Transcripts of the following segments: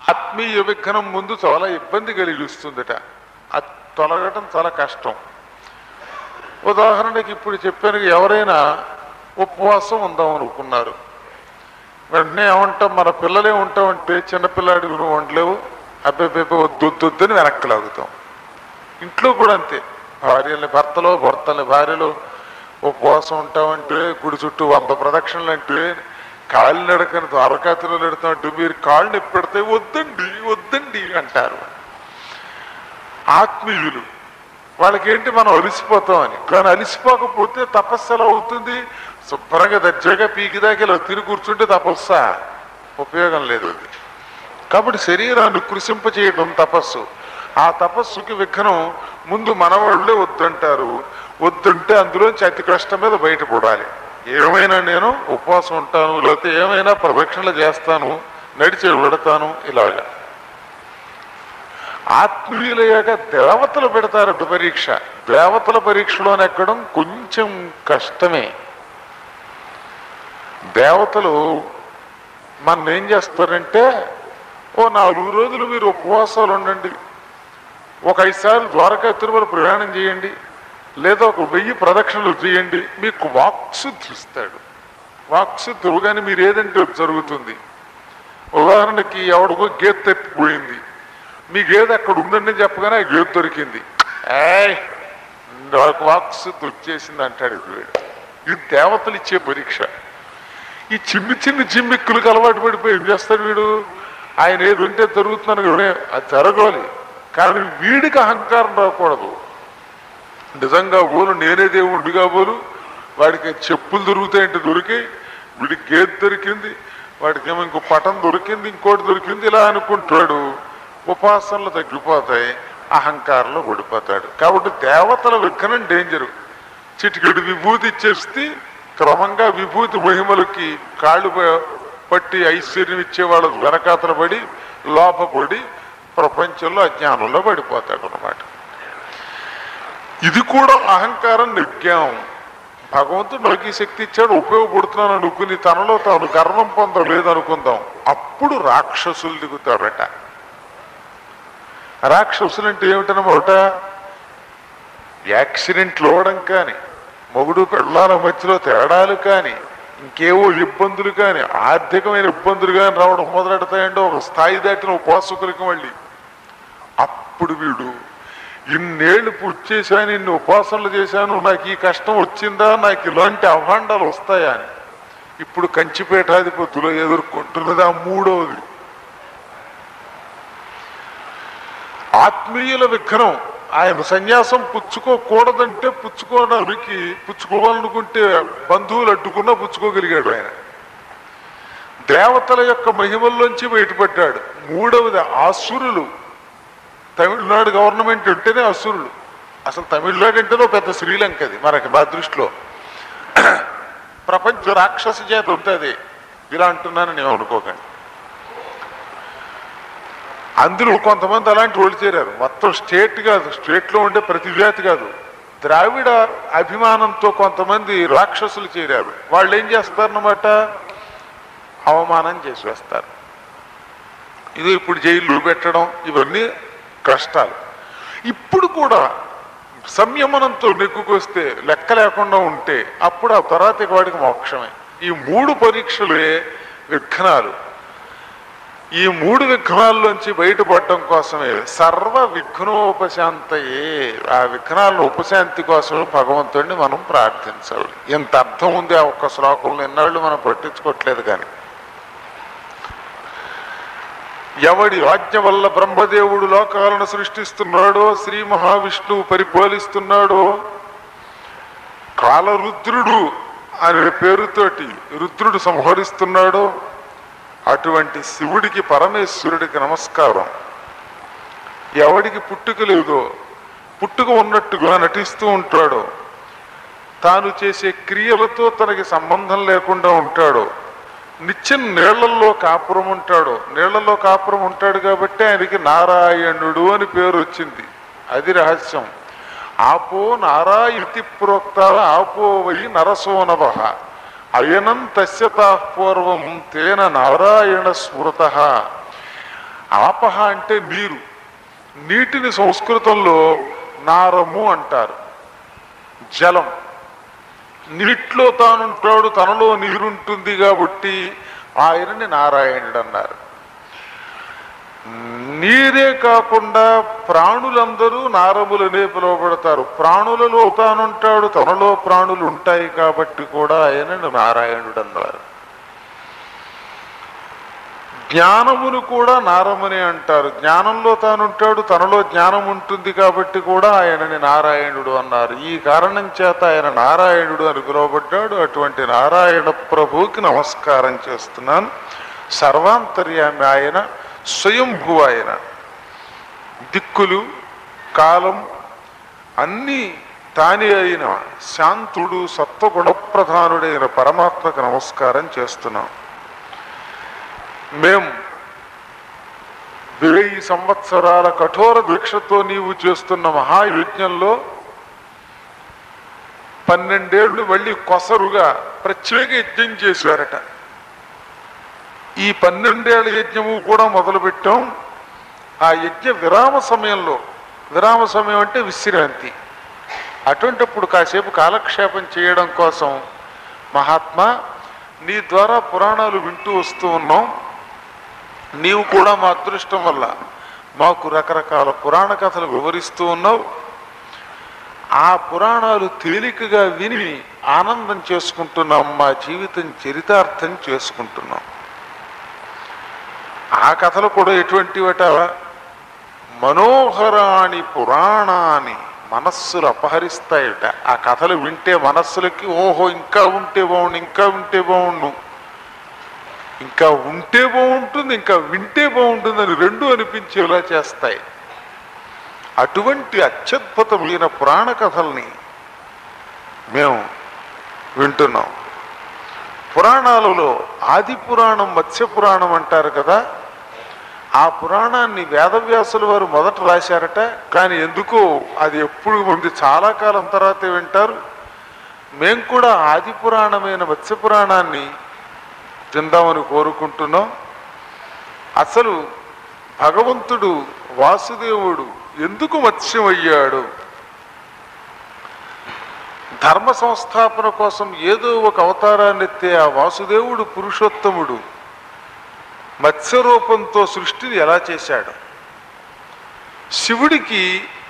ఆత్మీయ విఘ్నం ముందు చాలా ఇబ్బంది కలిగిస్తుందట అది తొలగటం చాలా కష్టం ఉదాహరణకి ఇప్పుడు చెప్పాను ఎవరైనా ఉపవాసం ఉందాం అనుకున్నారు వెంటనే ఏమంటాం మన పిల్లలే ఉంటామంటే చిన్నపిల్లాడి నువ్వు ఉండలేవు అబ్బాయి వద్దు వద్దు వద్దని వెనక్కి లాగుతాం ఇంట్లో కూడా అంతే భార్యని భర్తలో భర్తని భార్యలో ఉపవాసం ఉంటామంటే గుడి చుట్టూ వంద ప్రదక్షిణలు అంటే కాళ్ళు నడకని ద్వారకాతిలో నడుతామంటే మీరు కాళ్ళు నొప్పి పెడితే వద్దండి వద్దండి అంటారు ఆత్మీయులు వాళ్ళకేంటి మనం అలిసిపోతామని కానీ అలిసిపోకపోతే తపస్సు ఎలా అవుతుంది శుభ్రంగా దర్జాగా పీకిదాకి ఇలా తిని కూర్చుంటే తపస్సా ఉపయోగం లేదు అది కాబట్టి శరీరాన్ని కృషింప చేయడం తపస్సు ఆ తపస్సుకి విఘ్నం ముందు మనవాళ్ళే వద్దంటారు వద్దంటే అందులోంచి అతి కష్టం మీద బయటపడాలి ఏమైనా నేను ఉపవాసం ఉంటాను లేకపోతే ఏమైనా ప్రదక్షిణలు చేస్తాను నడిచి వెడతాను ఇలాగా ఆత్మీయులయ్యాక దేవతలు పెడతారు పరీక్ష దేవతల పరీక్షలోని ఎక్కడం కొంచెం కష్టమే దేవతలు మన ఏం చేస్తారంటే ఓ నాలుగు రోజులు మీరు ఉపవాసాలు ఉండండి ఒక ఐదు సార్లు ద్వారకా తిరుమల ప్రయాణం చేయండి లేదా ఒక వెయ్యి ప్రదక్షిణలు చేయండి మీకు వాక్శుద్ధి ఇస్తాడు వాక్శుద్ధి కానీ మీరు ఏదంటే అది జరుగుతుంది ఉదాహరణకి ఎవడికో గేదె తప్పిపోయింది మీ గేదె అక్కడ ఉందండి చెప్పగానే ఆ గేదె దొరికింది ఏయ్ నాకు వాక్శుద్ధి వచ్చేసింది అంటాడు ఇప్పుడు వీడు. ఇది దేవతలు ఇచ్చే పరీక్ష ఈ చిన్ని చిన్ని జిమ్మిక్కులకు అలవాటు పడిపోయి ఏం చేస్తాడు వీడు ఆయన ఏది ఉంటే జరుగుతున్నాను కదా అది జరగాలి కానీ వీడికి అహంకారం రాకూడదు నిజంగా పోలు నేనే దేవుడిగా పోలు వాడికి చెప్పులు దొరుకుతాయంటే దొరికి వీడికి గేదె దొరికింది వాడికి ఏమో ఇంకో పటం దొరికింది ఇంకోటి దొరికింది ఇలా అనుకుంటాడు ఉపాసనలు తగ్గిపోతాయి అహంకారంలో పడిపోతాడు కాబట్టి దేవతల విఘ్నం డేంజరు చిటికెడు విభూతి ఇచ్చేస్తే క్రమంగా విభూతి మహిమలకి కాళ్ళు ప- పట్టి ఐశ్వర్యం ఇచ్చేవాళ్ళు వెనకాతల పడి లోపపడి ప్రపంచంలో అజ్ఞానంలో పడిపోతాడు అనమాట ఇది కూడా అహంకారం నెగ్గాం భగవంతుడు నాకు ఈ శక్తి ఇచ్చాడు ఉపయోగపడుతున్నాను అనుకుని తనలో తాను గర్వం పొందలేదు అనుకుందాం అప్పుడు రాక్షసులు దిగుతాడట రాక్షసులు అంటే ఏమిటనమాట యాక్సిడెంట్లు అవడం కానీ మొగుడు పెళ్ళాల మధ్యలో తేడాలు కానీ ఇంకేవో ఇబ్బందులు కానీ ఆర్థికమైన ఇబ్బందులు కానీ రావడం మొదలెడతాయంటే ఒక స్థాయి దాటిన ఉపాసకులకి మళ్ళీ అప్పుడు వీడు ఇన్నేళ్లు పూర్తి చేశాను ఇన్ని ఉపాసనలు చేశాను నాకు ఈ కష్టం వచ్చిందా నాకు ఇలాంటి అభాండాలు వస్తాయా అని ఇప్పుడు కంచిపేటాధిపతులు ఎదుర్కొంటున్నది ఆ మూడవది ఆత్మీయుల విఘ్నం ఆయన సన్యాసం పుచ్చుకోకూడదంటే పుచ్చుకోవడానికి పుచ్చుకోవాలనుకుంటే బంధువులు అడ్డుకున్నా పుచ్చుకోగలిగాడు ఆయన దేవతల యొక్క మహిమల్లోంచి బయటపడ్డాడు మూడవది ఆసురులు తమిళనాడు గవర్నమెంట్ ఉంటేనే అసురులు అసలు తమిళనాడు అంటేనే ఒక పెద్ద శ్రీలంక అది మనకి మా దృష్టిలో ప్రపంచ రాక్షస చేత ఉంటుంది ఇలా అంటున్నాను నేను అనుకోకండి అందులో కొంతమంది అలాంటి వాళ్ళు చేరారు మొత్తం స్టేట్ కాదు స్టేట్లో ఉండే ప్రతి జాతి కాదు ద్రావిడ అభిమానంతో కొంతమంది రాక్షసులు చేరారు వాళ్ళు ఏం చేస్తారన్నమాట అవమానం చేసి వేస్తారు ఇది ఇప్పుడు జైలు పెట్టడం ఇవన్నీ కష్టాలు ఇప్పుడు కూడా సంయమనంతో నెగ్గుకొస్తే లెక్క లేకుండా ఉంటే అప్పుడు ఆ తర్వాత ఇక వాడికి మోక్షమే ఈ మూడు పరీక్షలే విఘ్నాలు ఈ మూడు విఘ్నాల్లోంచి బయటపడటం కోసమే సర్వ విఘ్నోపశాంతయే ఆ విఘ్నాల ఉపశాంతి కోసమే భగవంతుడిని మనం ప్రార్థించాలి ఎంత అర్థం ఉంది ఆ ఒక్క శ్లోకంలో ఎన్నాళ్ళు మనం పట్టించుకోవట్లేదు కానీ ఎవడి ఆజ్ఞ వల్ల బ్రహ్మదేవుడు లోకాలను సృష్టిస్తున్నాడో శ్రీ మహావిష్ణువు పరిపాలిస్తున్నాడో కాలరుద్రుడు అనే పేరుతోటి రుద్రుడు సంహరిస్తున్నాడో అటువంటి శివుడికి పరమేశ్వరుడికి నమస్కారం ఎవడికి పుట్టుక లేదో పుట్టుక ఉన్నట్టుగా నటిస్తూ ఉంటాడో తాను చేసే క్రియలతో తనకి సంబంధం లేకుండా ఉంటాడో నిత్యం నీళ్లలో కాపురం ఉంటాడు నీళ్లలో కాపురం ఉంటాడు కాబట్టి ఆయనకి నారాయణుడు అని పేరు వచ్చింది అది రహస్యం ఆపో నారాయణి ప్రోక్త ఆపో వై నరసోనవ అయనం తస్యతా పూర్వం తేన నారాయణ స్మృత ఆపహ అంటే నీరు నీటిని సంస్కృతంలో నారము అంటారు జలం నీటిలో తానుంటాడు తనలో నీరుంటుంది కాబట్టి ఆయనని నారాయణుడు అన్నారు నీరే కాకుండా ప్రాణులందరూ నారములనే పిలువబడతారు ప్రాణులలో తానుంటాడు తనలో ప్రాణులు ఉంటాయి కాబట్టి కూడా ఆయనను నారాయణుడు అన్నారు జ్ఞానమును కూడా నారమని అంటారు జ్ఞానంలో తానుంటాడు తనలో జ్ఞానం ఉంటుంది కాబట్టి కూడా ఆయనని నారాయణుడు అన్నారు ఈ కారణం చేత ఆయన నారాయణుడు అని పిలువబడ్డాడు అటువంటి నారాయణ ప్రభువుకి నమస్కారం చేస్తున్నాను సర్వాంతర్యామి ఆయన స్వయంభూ ఆయన దిక్కులు కాలం అన్నీ తానే అయిన శాంతుడు సత్వగుణప్రధానుడైన పరమాత్మకు నమస్కారం చేస్తున్నాం మేం వెయ్యి సంవత్సరాల కఠోర దీక్షతో నీవు చేస్తున్న మహాయజ్ఞంలో పన్నెండేళ్లు మళ్ళీ కొసరుగా ప్రత్యేక యజ్ఞం చేశారట ఈ పన్నెండేళ్ల యజ్ఞము కూడా మొదలుపెట్టాం ఆ యజ్ఞ విరామ సమయంలో విరామ సమయం అంటే విశ్రాంతి అటువంటిప్పుడు కాసేపు కాలక్షేపం చేయడం కోసం మహాత్మా నీ ద్వారా పురాణాలు వింటూ వస్తూ ఉన్నాం నీవు కూడా మా అదృష్టం వల్ల మాకు రకరకాల పురాణ కథలు వివరిస్తూ ఉన్నావు ఆ పురాణాలు తేలికగా విని ఆనందం చేసుకుంటున్నాం మా జీవితం చరితార్థం చేసుకుంటున్నాం ఆ కథలు కూడా ఎటువంటివట మనోహరాణి పురాణాన్ని మనస్సులు అపహరిస్తాయట ఆ కథలు వింటే మనస్సులకి ఓహో ఇంకా ఉంటే బాగుండు ఇంకా ఉంటే బాగుండు ఇంకా ఉంటే బాగుంటుంది ఇంకా వింటే బాగుంటుంది అని రెండు అనిపించేలా చేస్తాయి అటువంటి అత్యద్భుతమైన పురాణ కథల్ని మేము వింటున్నాం పురాణాలలో ఆది పురాణం మత్స్య పురాణం అంటారు కదా ఆ పురాణాన్ని వేదవ్యాసుల వారు మొదట రాశారట కానీ ఎందుకో అది ఎప్పుడు ఉంది చాలా కాలం తర్వాతే వింటారు మేము కూడా ఆది పురాణమైన మత్స్య పురాణాన్ని విందామని కోరుకుంటున్నాం అసలు భగవంతుడు వాసుదేవుడు ఎందుకు మత్స్యం అయ్యాడు ధర్మ సంస్థాపన కోసం ఏదో ఒక అవతారాన్ని ఎత్తే ఆ వాసుదేవుడు పురుషోత్తముడు మత్స్య రూపంతో సృష్టిని ఎలా చేశాడు శివుడికి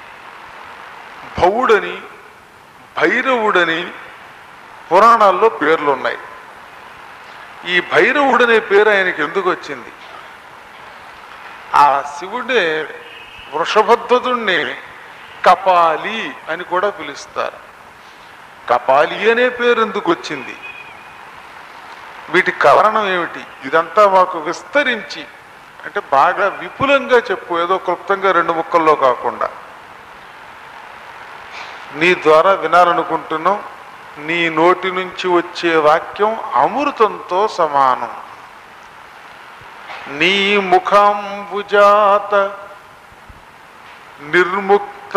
భవుడని భైరవుడని పురాణాల్లో పేర్లు ఉన్నాయి ఈ భైరవుడనే పేరు ఆయనకి ఎందుకు వచ్చింది ఆ శివుడే వృషభధ్వజుణ్ణి కపాలి అని కూడా పిలుస్తారు కపాలి అనే పేరు ఎందుకు వచ్చింది వీటికి కారణం ఏమిటి ఇదంతా మాకు విస్తరించి అంటే బాగా విపులంగా చెప్పు ఏదో క్లుప్తంగా రెండు ముక్కల్లో కాకుండా నీ ద్వారా వినాలనుకుంటున్నాం నీ నోటి నుంచి వచ్చే వాక్యం అమృతంతో సమానం నీ ముఖంబుజాత నిర్ముక్త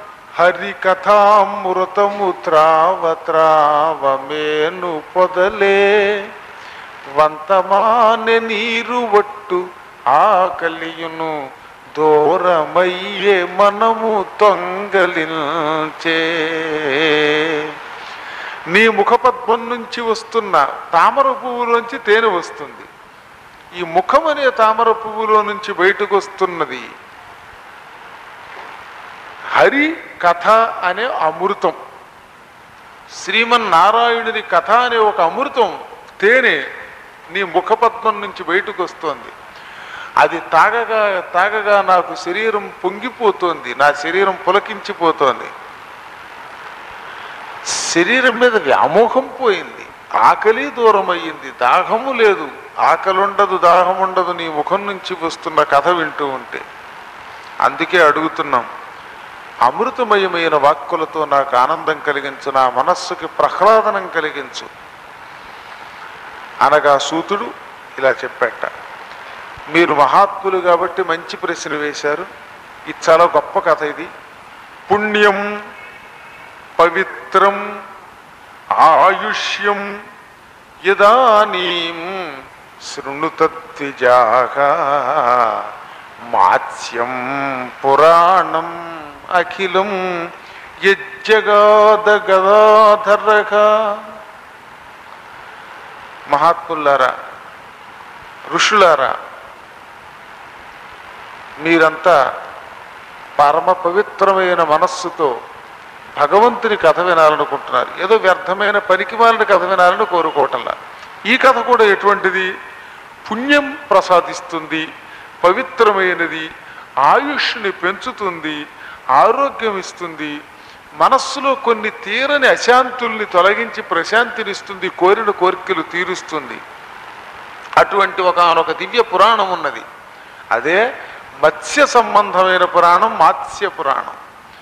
హరికథామృతము త్రావ త్రావమేను పొదలే వంతమానె నీరు ఒట్టు ఆకలియును దూరమయ్యే మనము తొంగలించే నీ ముఖపద్మం నుంచి వస్తున్న తామర పువ్వులోంచి తేనె వస్తుంది ఈ ముఖం అనే తామర పువ్వులో నుంచి బయటకు వస్తున్నది హరి కథ అనే అమృతం శ్రీమన్నారాయణుని కథ అనే ఒక అమృతం తేనె నీ ముఖపద్మం నుంచి బయటకు వస్తుంది అది తాగగా తాగగా నాకు శరీరం పొంగిపోతోంది నా శరీరం పులకించిపోతోంది శరీరం మీద వ్యామోహం పోయింది ఆకలి దూరం అయ్యింది దాహము లేదు ఆకలి ఉండదు దాహం ఉండదు నీ ముఖం నుంచి వస్తున్న కథ వింటూ ఉంటే అందుకే అడుగుతున్నాం అమృతమయమైన వాక్కులతో నాకు ఆనందం కలిగించు నా మనస్సుకి ప్రహ్లాదనం కలిగించు అనగా సూతుడు ఇలా చెప్పాట మీరు మహాత్ములు కాబట్టి మంచి ప్రశ్న వేశారు ఇది చాలా గొప్ప కథ ఇది పుణ్యం పవిత్రం ఆయుష్యం ఇదానీం శృణుతద్విజాగా మాత్స్యం పురాణం అఖిలం యజ్జగాద గదాధరగా మహాత్ములారా ఋషులారా మీరంతా పరమ పవిత్రమైన మనస్సుతో భగవంతుని కథ వినాలనుకుంటున్నారు ఏదో వ్యర్థమైన పనికి మాలిన కథ వినాలని కోరుకోవటంలా ఈ కథ కూడా ఎటువంటిది పుణ్యం ప్రసాదిస్తుంది పవిత్రమైనది ఆయుష్ని పెంచుతుంది ఆరోగ్యం ఇస్తుంది మనస్సులో కొన్ని తీరని అశాంతుల్ని తొలగించి ప్రశాంతినిస్తుంది కోరిన కోరికలు తీరుస్తుంది అటువంటి ఒక దివ్య పురాణం ఉన్నది అదే మత్స్య సంబంధమైన పురాణం మాత్స్య పురాణం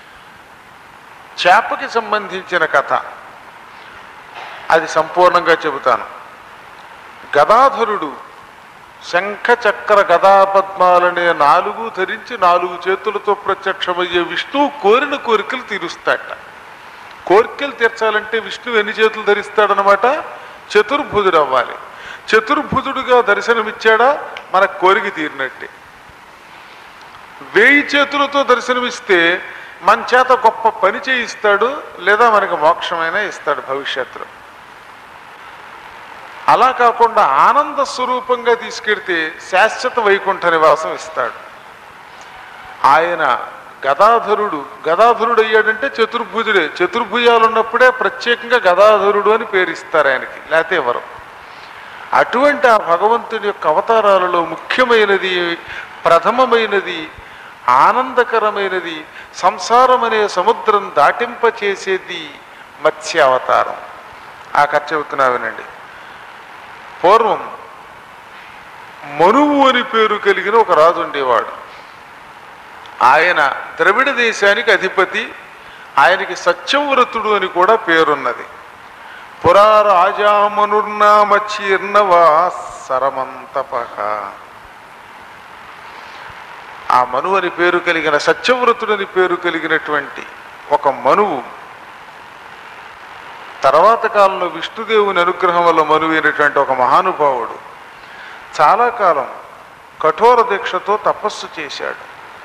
చేపకి సంబంధించిన కథ అది సంపూర్ణంగా చెబుతాను గదాధరుడు శంఖ చక్ర గదాపద్మాలనే నాలుగు ధరించి నాలుగు చేతులతో ప్రత్యక్షమయ్యే విష్ణువు కోరిన కోరికలు తీరుస్తాడట కోరికలు తీర్చాలంటే విష్ణువు ఎన్ని చేతులు ధరిస్తాడనమాట చతుర్భుజుడు అవ్వాలి చతుర్భుజుడుగా దర్శనమిచ్చాడా మన కోరిక తీరినట్టే వేయి చేతులతో దర్శనమిస్తే మన చేత గొప్ప పని చేయిస్తాడు లేదా మనకి మోక్షమైనా ఇస్తాడు భవిష్యత్తులో అలా కాకుండా ఆనంద స్వరూపంగా తీసుకెడితే శాశ్వత వైకుంఠ నివాసం ఇస్తాడు ఆయన గదాధరుడు గదాధరుడు అయ్యాడంటే చతుర్భుజుడే చతుర్భుజాలు ఉన్నప్పుడే ప్రత్యేకంగా గదాధరుడు అని పేరు ఇస్తారు ఆయనకి లేకపోతే ఎవరు అటువంటి ఆ భగవంతుని యొక్క అవతారాలలో ముఖ్యమైనది ప్రథమమైనది ఆనందకరమైనది సంసారం అనే సముద్రం దాటింపచేసేది మత్స్య అవతారం ఆ కథ చెబుతున్నా వినండి పూర్వం మనువు అని పేరు కలిగిన ఒక రాజు ఉండేవాడు ఆయన ద్రవిడ దేశానికి అధిపతి ఆయనకి సత్యవ్రతుడు అని కూడా పేరున్నది పురా రాజామనుర్నామచీర్ణవా సరమంతపక ఆ మను అని పేరు కలిగిన సత్యవ్రతుడని పేరు కలిగినటువంటి ఒక మనువు తర్వాత కాలంలో విష్ణుదేవుని అనుగ్రహం వల్ల మనువైనటువంటి ఒక మహానుభావుడు చాలా కాలం కఠోర దీక్షతో తపస్సు చేశాడు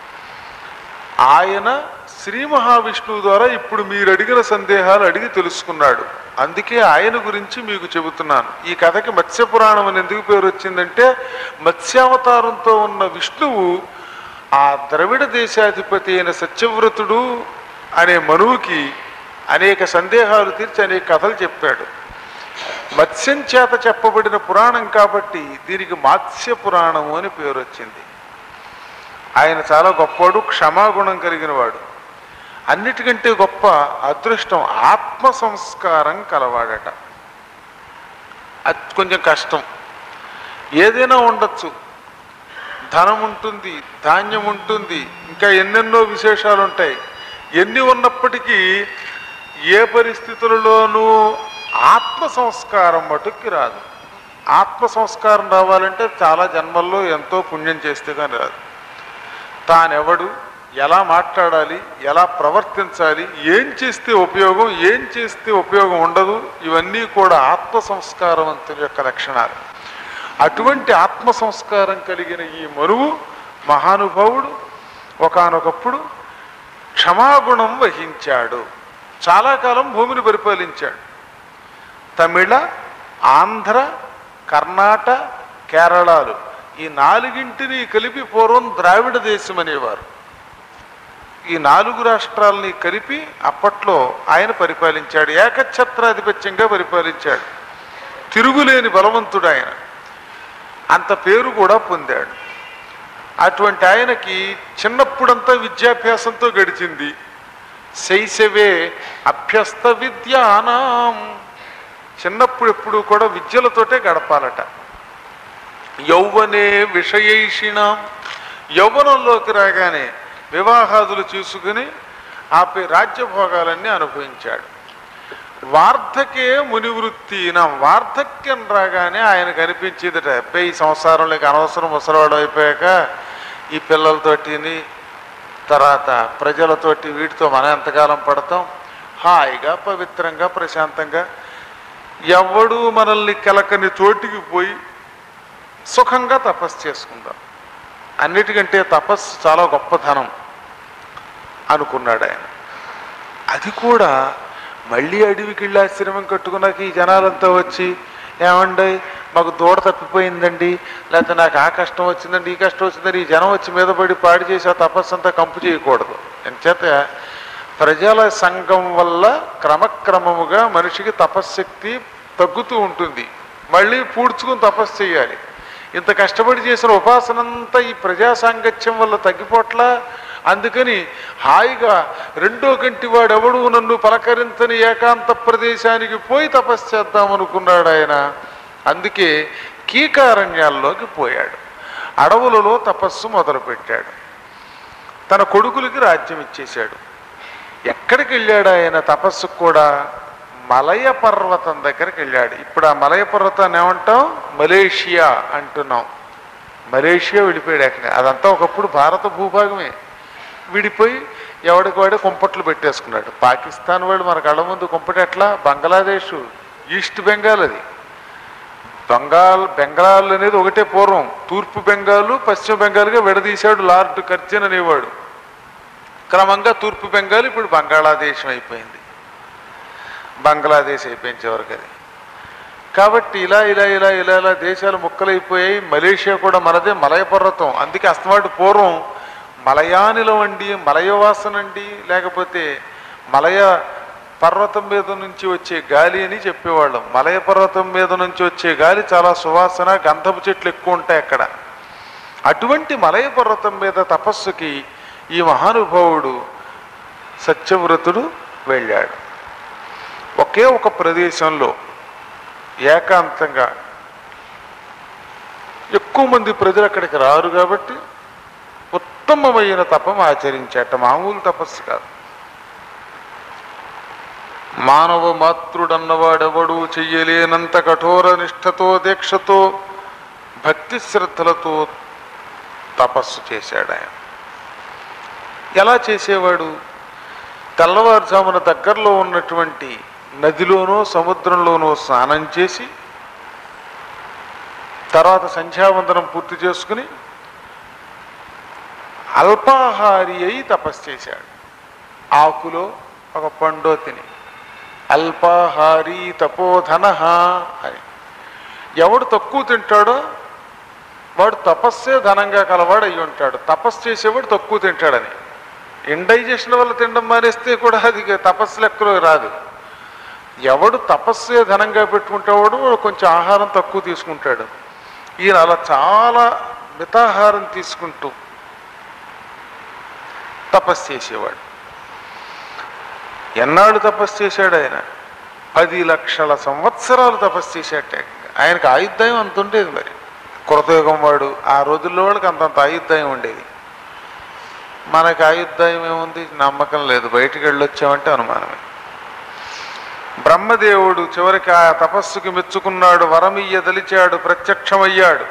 ఆయన శ్రీ మహావిష్ణువు ద్వారా ఇప్పుడు మీరు అడిగిన సందేహాలు అడిగి తెలుసుకున్నాడు అందుకే ఆయన గురించి మీకు చెబుతున్నాను ఈ కథకి మత్స్య పురాణం అని ఎందుకు పేరు వచ్చిందంటే మత్స్యావతారంతో ఉన్న విష్ణువు ఆ ద్రవిడ దేశాధిపతి అయిన సత్యవ్రతుడు అనే మనువుకి అనేక సందేహాలు తీర్చి అనేక కథలు చెప్పాడు మత్స్యం చేత చెప్పబడిన పురాణం కాబట్టి దీనికి మాత్స్య పురాణము అని పేరు వచ్చింది ఆయన చాలా గొప్పవాడు క్షమాగుణం కలిగిన వాడు అన్నిటికంటే గొప్ప అదృష్టం ఆత్మ సంస్కారం కలవాడట అది కొంచెం కష్టం ఏదైనా ఉండొచ్చు ధనం ఉంటుంది ధాన్యం ఉంటుంది ఇంకా ఎన్నెన్నో విశేషాలు ఉంటాయి ఎన్ని ఉన్నప్పటికీ ఏ పరిస్థితులలోనూ ఆత్మ సంస్కారం మటుక్కి రాదు ఆత్మ సంస్కారం రావాలంటే చాలా జన్మల్లో ఎంతో పుణ్యం చేస్తే కానీ రాదు తానెవడు ఎలా మాట్లాడాలి ఎలా ప్రవర్తించాలి ఏం చేస్తే ఉపయోగం ఏం చేస్తే ఉపయోగం ఉండదు ఇవన్నీ కూడా ఆత్మ సంస్కారవంతుల యొక్క లక్షణాలు అటువంటి ఆత్మ సంస్కారం కలిగిన ఈ మరువు మహానుభావుడు ఒకానొకప్పుడు క్షమాగుణం వహించాడు చాలా కాలం భూమిని పరిపాలించాడు తమిళ ఆంధ్ర కర్ణాట కేరళాలు ఈ నాలుగింటిని కలిపి పూర్వం ద్రావిడ దేశం అనేవారు ఈ నాలుగు రాష్ట్రాలని కలిపి అప్పట్లో ఆయన పరిపాలించాడు ఏకఛత్రాధిపత్యంగా పరిపాలించాడు తిరుగులేని బలవంతుడు ఆయన అంత పేరు కూడా పొందాడు అటువంటి ఆయనకి చిన్నప్పుడంతా విద్యాభ్యాసంతో గడిచింది శైశవే అభ్యస్త విద్యానాం చిన్నప్పుడు ఎప్పుడు కూడా విద్యలతోటే గడపాలట యౌవనే విషయైషిణం యౌవనంలోకి రాగానే వివాహాదులు చూసుకుని ఆపై రాజ్యభోగాలన్నీ అనుభవించాడు వార్ధకే మునివృత్తి నా వార్ధక్యం రాగానే ఆయనకు అనిపించేదట అబ్బాయి ఈ సంసారంలోకి అనవసరం ముసలివాడు అయిపోయాక ఈ పిల్లలతోటిని తర్వాత ప్రజలతోటి వీటితో మనం ఎంతకాలం పడతాం హాయిగా పవిత్రంగా ప్రశాంతంగా ఎవడు మనల్ని కెలకని చోటికి పోయి సుఖంగా తపస్సు చేసుకుందాం అన్నిటికంటే తపస్సు చాలా గొప్ప ధనం అనుకున్నాడు ఆయన అది కూడా మళ్ళీ అడవికి వెళ్ళి ఆశ్రమం కట్టుకున్నాక ఈ జనాలంతా వచ్చి ఏమండి మాకు దూడ తప్పిపోయిందండి లేకపోతే నాకు ఆ కష్టం వచ్చిందండి ఈ కష్టం వచ్చిందండి ఈ జనం వచ్చి మీద పడి పాడు చేసి ఆ తపస్సు అంతా కంపు చేయకూడదు ఎంచేత ప్రజల సంఘం వల్ల క్రమక్రమముగా మనిషికి తపశ్శక్తి తగ్గుతూ ఉంటుంది మళ్ళీ పూడ్చుకుని తపస్సు చేయాలి ఇంత కష్టపడి చేసిన ఉపాసనంతా ఈ ప్రజా సాంగత్యం వల్ల తగ్గిపోట్లా అందుకని హాయిగా రెండో కంటి వాడెవడు నన్ను పలకరించని ఏకాంత ప్రదేశానికి పోయి తపస్సు చేద్దాం అనుకున్నాడు ఆయన అందుకే కీకారణ్యాల్లోకి పోయాడు అడవులలో తపస్సు మొదలుపెట్టాడు తన కొడుకులకి రాజ్యం ఇచ్చేశాడు ఎక్కడికి వెళ్ళాడు ఆయన తపస్సుకు కూడా మలయ పర్వతం దగ్గరికి వెళ్ళాడు ఇప్పుడు ఆ మలయ పర్వతాన్ని ఏమంటాం మలేషియా అంటున్నాం మలేషియా విడిపోయాడు అక్కడ అదంతా ఒకప్పుడు భారత భూభాగమే విడిపోయి ఎవడికి వాడే కుంపట్లు పెట్టేసుకున్నాడు పాకిస్తాన్ వాళ్ళు మన కళ్ళ ముందు కుంపటి ఎట్లా బంగ్లాదేశ్ ఈస్ట్ బెంగాల్ అది బెంగాల్ బెంగాల్ అనేది ఒకటే పూర్వం తూర్పు బెంగాలు పశ్చిమ బెంగాల్గా విడదీశాడు లార్డ్ కర్జన్ అనేవాడు క్రమంగా తూర్పు బెంగాల్ ఇప్పుడు బంగాళాదేశం అయిపోయింది బంగ్లాదేశ్ అయిపోయింది చివరికి అది కాబట్టి ఇలా ఇలా ఇలా ఇలా ఇలా దేశాలు ముక్కలైపోయాయి మలేషియా కూడా మనదే మలయ పర్వతం అందుకే అస్తమాటు పూర్వం మలయానిలం అండి మలయవాసన అండి లేకపోతే మలయ పర్వతం మీద నుంచి వచ్చే గాలి అని చెప్పేవాళ్ళం మలయ పర్వతం మీద నుంచి వచ్చే గాలి చాలా సువాసన గంధపు చెట్లు ఎక్కువ ఉంటాయి అక్కడ అటువంటి మలయ పర్వతం మీద తపస్సుకి ఈ మహానుభావుడు సత్యవ్రతుడు వెళ్ళాడు ఒకే ఒక ప్రదేశంలో ఏకాంతంగా ఎక్కువ మంది ప్రజలు అక్కడికి రారు కాబట్టి ఉత్తమమైన తపం ఆచరించాట మామూలు తపస్సు కాదు మానవ మాతృడన్నవాడెవడు చెయ్యలేనంత కఠోర నిష్ఠతో దీక్షతో భక్తి శ్రద్ధలతో తపస్సు చేశాడు ఆయన ఎలా చేసేవాడు తెల్లవారుజామున దగ్గరలో ఉన్నటువంటి నదిలోనో సముద్రంలోనో స్నానం చేసి తర్వాత సంధ్యావందనం పూర్తి చేసుకుని అల్పాహారి అయి తపస్సు చేశాడు ఆకులో ఒక పండో తిని అల్పాహారి తపోధన అని ఎవడు తక్కువ తింటాడో వాడు తపస్సే ధనంగా కలవాడు అయి ఉంటాడు తపస్సు చేసేవాడు తక్కువ తింటాడని ఇండైజెషన్ వల్ల తినడం మానేస్తే కూడా అది ఇక తపస్సు లెక్కలో రాదు ఎవడు తపస్సే ధనంగా పెట్టుకుంటేవాడు వాడు కొంచెం ఆహారం తక్కువ తీసుకుంటాడు ఈయన అలా చాలా మితాహారం తీసుకుంటూ తపస్సు చేసేవాడు ఎన్నాళ్ళు తపస్సు చేశాడు ఆయన పది లక్షల సంవత్సరాలు తపస్సు చేశాట ఆయనకు ఆయుద్ధాయం అంత ఉండేది మరి కృతయుగం వాడు ఆ రోజుల్లో వాళ్ళకి అంతంత ఆయుద్ధాయం ఉండేది మనకి ఆయుద్ధాయం ఏముంది నమ్మకం లేదు బయటికి వెళ్ళొచ్చామంటే అనుమానమే బ్రహ్మదేవుడు చివరికి ఆ తపస్సుకి మెచ్చుకున్నాడు వరమియ్య దలిచాడు ప్రత్యక్షమయ్యాడు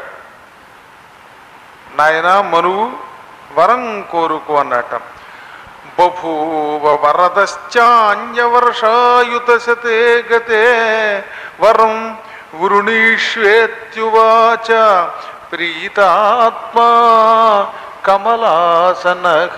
నాయన మనువు వరం కోరుకు అన్నట బభూవ వరదశ్చాన్యవర్షాయుత శతే గతే వరం వృణీష్వేత్యువాచ ప్రీతాత్మా కమలాసనక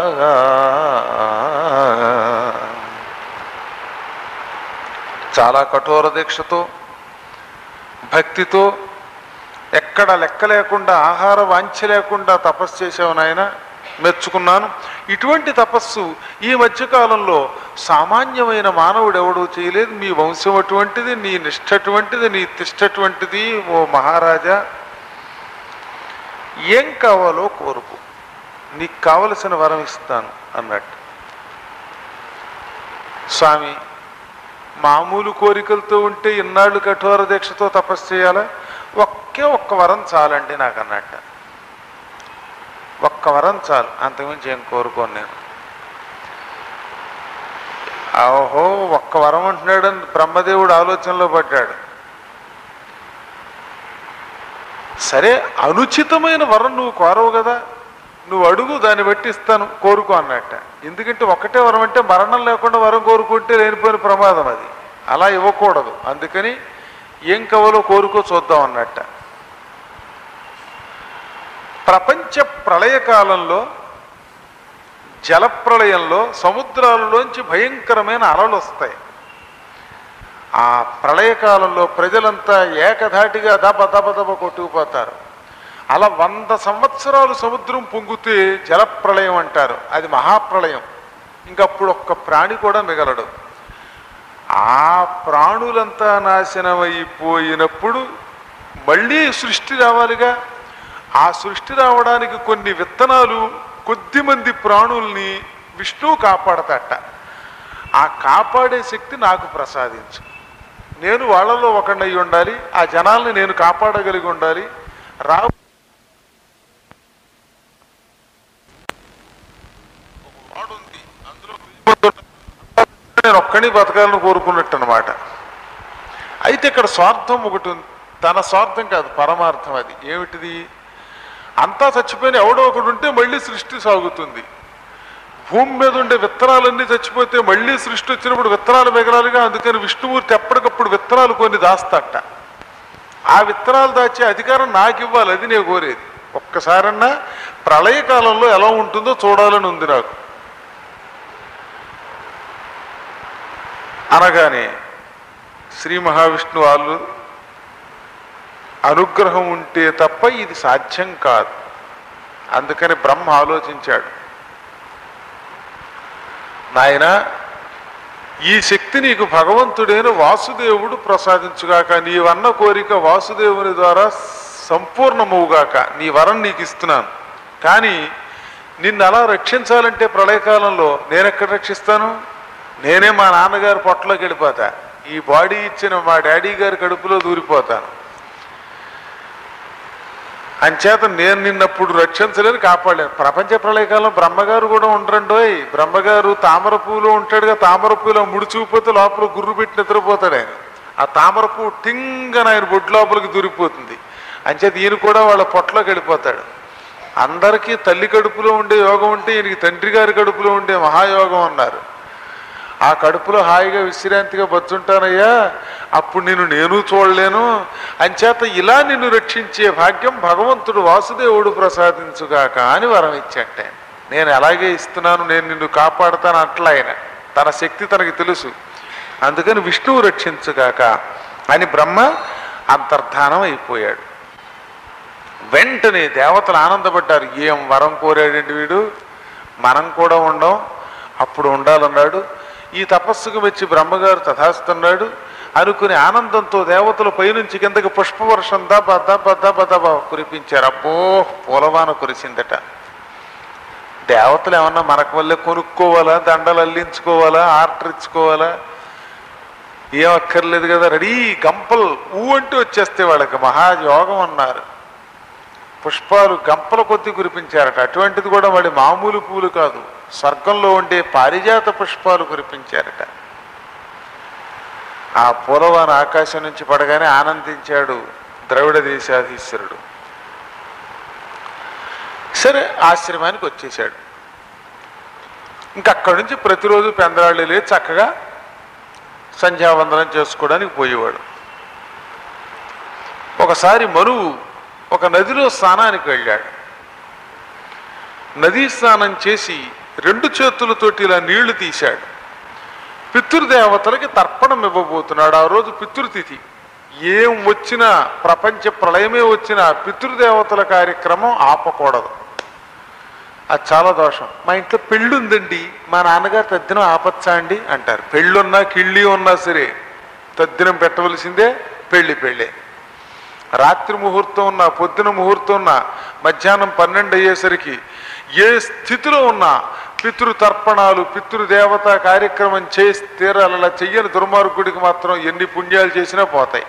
చాలా కఠోర దీక్షతో భక్తితో ఎక్కడ లెక్క లేకుండా ఆహార వాంఛ లేకుండా తపస్సు చేసావు నాయన మెచ్చుకున్నాను ఇటువంటి తపస్సు ఈ మధ్యకాలంలో సామాన్యమైన మానవుడు ఎవడూ చేయలేదు మీ వంశం అటువంటిది నీ నిష్ఠ అటువంటిది నీ తిష్ట అటువంటిది ఓ మహారాజా ఏం కావాలో కోరుకు నీకు కావలసిన వరం ఇస్తాను అన్నట్టు స్వామి మామూలు కోరికలతో ఉంటే ఇన్నాళ్ళు కఠోర దీక్షతో తపస్సు చేయాలా ఒకే ఒక్క వరం చాలండి నాకు అన్నట్ట ఒక్క వరం చాలు అంతకుమించి ఏం కోరుకోను నేను ఓహో ఒక్క వరం అంటున్నాడని బ్రహ్మదేవుడు ఆలోచనలో పడ్డాడు సరే అనుచితమైన వరం నువ్వు కోరవు కదా నువ్వు అడుగు దాన్ని బట్టి ఇస్తాను కోరుకో అన్నట్ట ఎందుకంటే ఒకటే వరం అంటే మరణం లేకుండా వరం కోరుకుంటే లేనిపోయిన ప్రమాదం అది అలా ఇవ్వకూడదు అందుకని ఏం కావాలో కోరుకో చూద్దాం అన్నట్ట ప్రపంచ ప్రళయకాలంలో జలప్రళయంలో సముద్రాలలోంచి భయంకరమైన అలలు వస్తాయి ఆ ప్రళయకాలంలో ప్రజలంతా ఏకధాటిగా దబ దబ దబ కొట్టుకుపోతారు అలా వంద సంవత్సరాలు సముద్రం పొంగితే జలప్రళయం అంటారు అది మహాప్రళయం ఇంకప్పుడు ఒక్క ప్రాణి కూడా మిగలడు ఆ ప్రాణులంతా నాశనమైపోయినప్పుడు మళ్ళీ సృష్టి రావాలిగా ఆ సృష్టి రావడానికి కొన్ని విత్తనాలు కొద్దిమంది ప్రాణుల్ని విష్ణువు కాపాడతాట ఆ కాపాడే శక్తి నాకు ప్రసాదించు నేను వాళ్ళలో ఒకడినై ఉండాలి ఆ జనాల్ని నేను కాపాడగలిగి ఉండాలి రా నేను ఒక్కడిని బతకాలని కోరుకున్నట్టు అనమాట అయితే ఇక్కడ స్వార్థం ఒకటి ఉంది తన స్వార్థం కాదు పరమార్థం అది ఏమిటిది అంతా చచ్చిపోయిన ఎవడో ఒకడు ఉంటే మళ్ళీ సృష్టి సాగుతుంది భూమి మీద ఉండే విత్తనాలన్నీ చచ్చిపోతే మళ్ళీ సృష్టి వచ్చినప్పుడు విత్తనాలు మిగలాలిగా అందుకని విష్ణుమూర్తి ఎప్పటికప్పుడు విత్తనాలు కొన్ని దాస్తాట ఆ విత్తనాలు దాచే అధికారం నాకు ఇవ్వాలి అది నేను కోరేది ఒక్కసారన్నా ప్రళయకాలంలో ఎలా ఉంటుందో చూడాలని ఉంది నాకు అనగానే శ్రీ మహావిష్ణు వాళ్ళు అనుగ్రహం ఉంటే తప్ప ఇది సాధ్యం కాదు అందుకని బ్రహ్మ ఆలోచించాడు నాయన ఈ శక్తి నీకు భగవంతుడైన వాసుదేవుడు ప్రసాదించుగాక నీవన్న కోరిక వాసుదేవుని ద్వారా సంపూర్ణమవుగాక నీ వరం నీకు ఇస్తున్నాను కానీ నిన్ను అలా రక్షించాలంటే ప్రళయకాలంలో నేనెక్కడ రక్షిస్తాను నేనే మా నాన్నగారి పొట్టలోకి వెళ్ళిపోతా ఈ బాడీ ఇచ్చిన మా డాడీ గారి కడుపులో దూరిపోతాను అంచేత నేను నిన్నప్పుడు రక్షించలేని కాపాడలేను ప్రపంచ ప్రళయకాలం బ్రహ్మగారు కూడా ఉండరండోయ్ బ్రహ్మగారు తామర పూలో ఉంటాడుగా తామర పూలో ముడిచిపోతే లోపల గుర్రు పెట్టి నిద్రపోతాడు ఆయన ఆ తామర పువ్వు టింగన ఆయన బొడ్డు లోపలికి దూరిపోతుంది అంచేత ఈయన కూడా వాళ్ళ పొట్టలోకి వెళ్ళిపోతాడు అందరికీ తల్లి కడుపులో ఉండే యోగం ఉంటే ఈయనకి తండ్రి గారి కడుపులో ఉండే మహాయోగం అన్నారు ఆ కడుపులో హాయిగా విశ్రాంతిగా బతుంటానయ్యా అప్పుడు నిన్ను నేను చూడలేను అంచేత ఇలా నిన్ను రక్షించే భాగ్యం భగవంతుడు వాసుదేవుడు ప్రసాదించుగాక అని వరం ఇచ్చట నేను అలాగే ఇస్తున్నాను నేను నిన్ను కాపాడుతాను అట్లా ఆయన తన శక్తి తనకి తెలుసు అందుకని విష్ణువు రక్షించుగాక అని బ్రహ్మ అంతర్ధానం అయిపోయాడు వెంటనే దేవతలు ఆనందపడ్డారు ఏం వరం కోరాడండి వీడు మనం కూడా ఉండం అప్పుడు ఉండాలన్నాడు ఈ తపస్సుకు మెచ్చి బ్రహ్మగారు తథాస్తున్నాడు అనుకుని ఆనందంతో దేవతలు పైనుంచి కిందకి పుష్పవర్షం దబ దబ దబ దబ కురిపించారు అబ్బో పూలవాన కురిసిందట దేవతలు ఏమన్నా మనకు వల్లే కొనుక్కోవాలా దండలు అల్లించుకోవాలా ఆర్డర్ ఇచ్చుకోవాలా ఏం అక్కర్లేదు కదా రెడీ గంపలు ఊ అంటూ వచ్చేస్తే వాళ్ళకి మహాయోగం అన్నారు పుష్పాలు గంపల కొద్ది కురిపించారట అటువంటిది కూడా వాడి మామూలు పూలు కాదు స్వర్గంలో ఉండే పారిజాత పుష్పాలు కురిపించారట ఆ పూలవాన ఆకాశం నుంచి పడగానే ఆనందించాడు ద్రవిడ దేశాధీశ్వరుడు సరే ఆశ్రమానికి వచ్చేసాడు ఇంకక్కడి నుంచి ప్రతిరోజు పెందరాళ్ళు లేచి చక్కగా సంధ్యావందనం చేసుకోవడానికి పోయేవాడు ఒకసారి మనువు ఒక నదిలో స్నానానికి వెళ్ళాడు నదీ స్నానం చేసి రెండు చేతులతోటి ఇలా నీళ్లు తీశాడు పితృదేవతలకి తర్పణం ఇవ్వబోతున్నాడు ఆ రోజు పితృతిథి ఏం వచ్చినా ప్రపంచ ప్రళయమే వచ్చినా పితృదేవతల కార్యక్రమం ఆపకూడదు అది చాలా దోషం మా ఇంట్లో పెళ్ళి ఉందండి మా నాన్నగారు తద్దినం ఆపచ్చా అండి అంటారు పెళ్ళున్నా కిళ్ళి ఉన్నా సరే తద్దినం పెట్టవలసిందే పెళ్ళి పెళ్ళే రాత్రి ముహూర్తం ఉన్నా పొద్దున ముహూర్తం ఉన్నా మధ్యాహ్నం పన్నెండు అయ్యేసరికి ఏ స్థితిలో ఉన్నా పితృతర్పణాలు పితృదేవత కార్యక్రమం చేసి తీరాలి అలా చెయ్యని దుర్మార్గుడికి మాత్రం ఎన్ని పుణ్యాలు చేసినా పోతాయి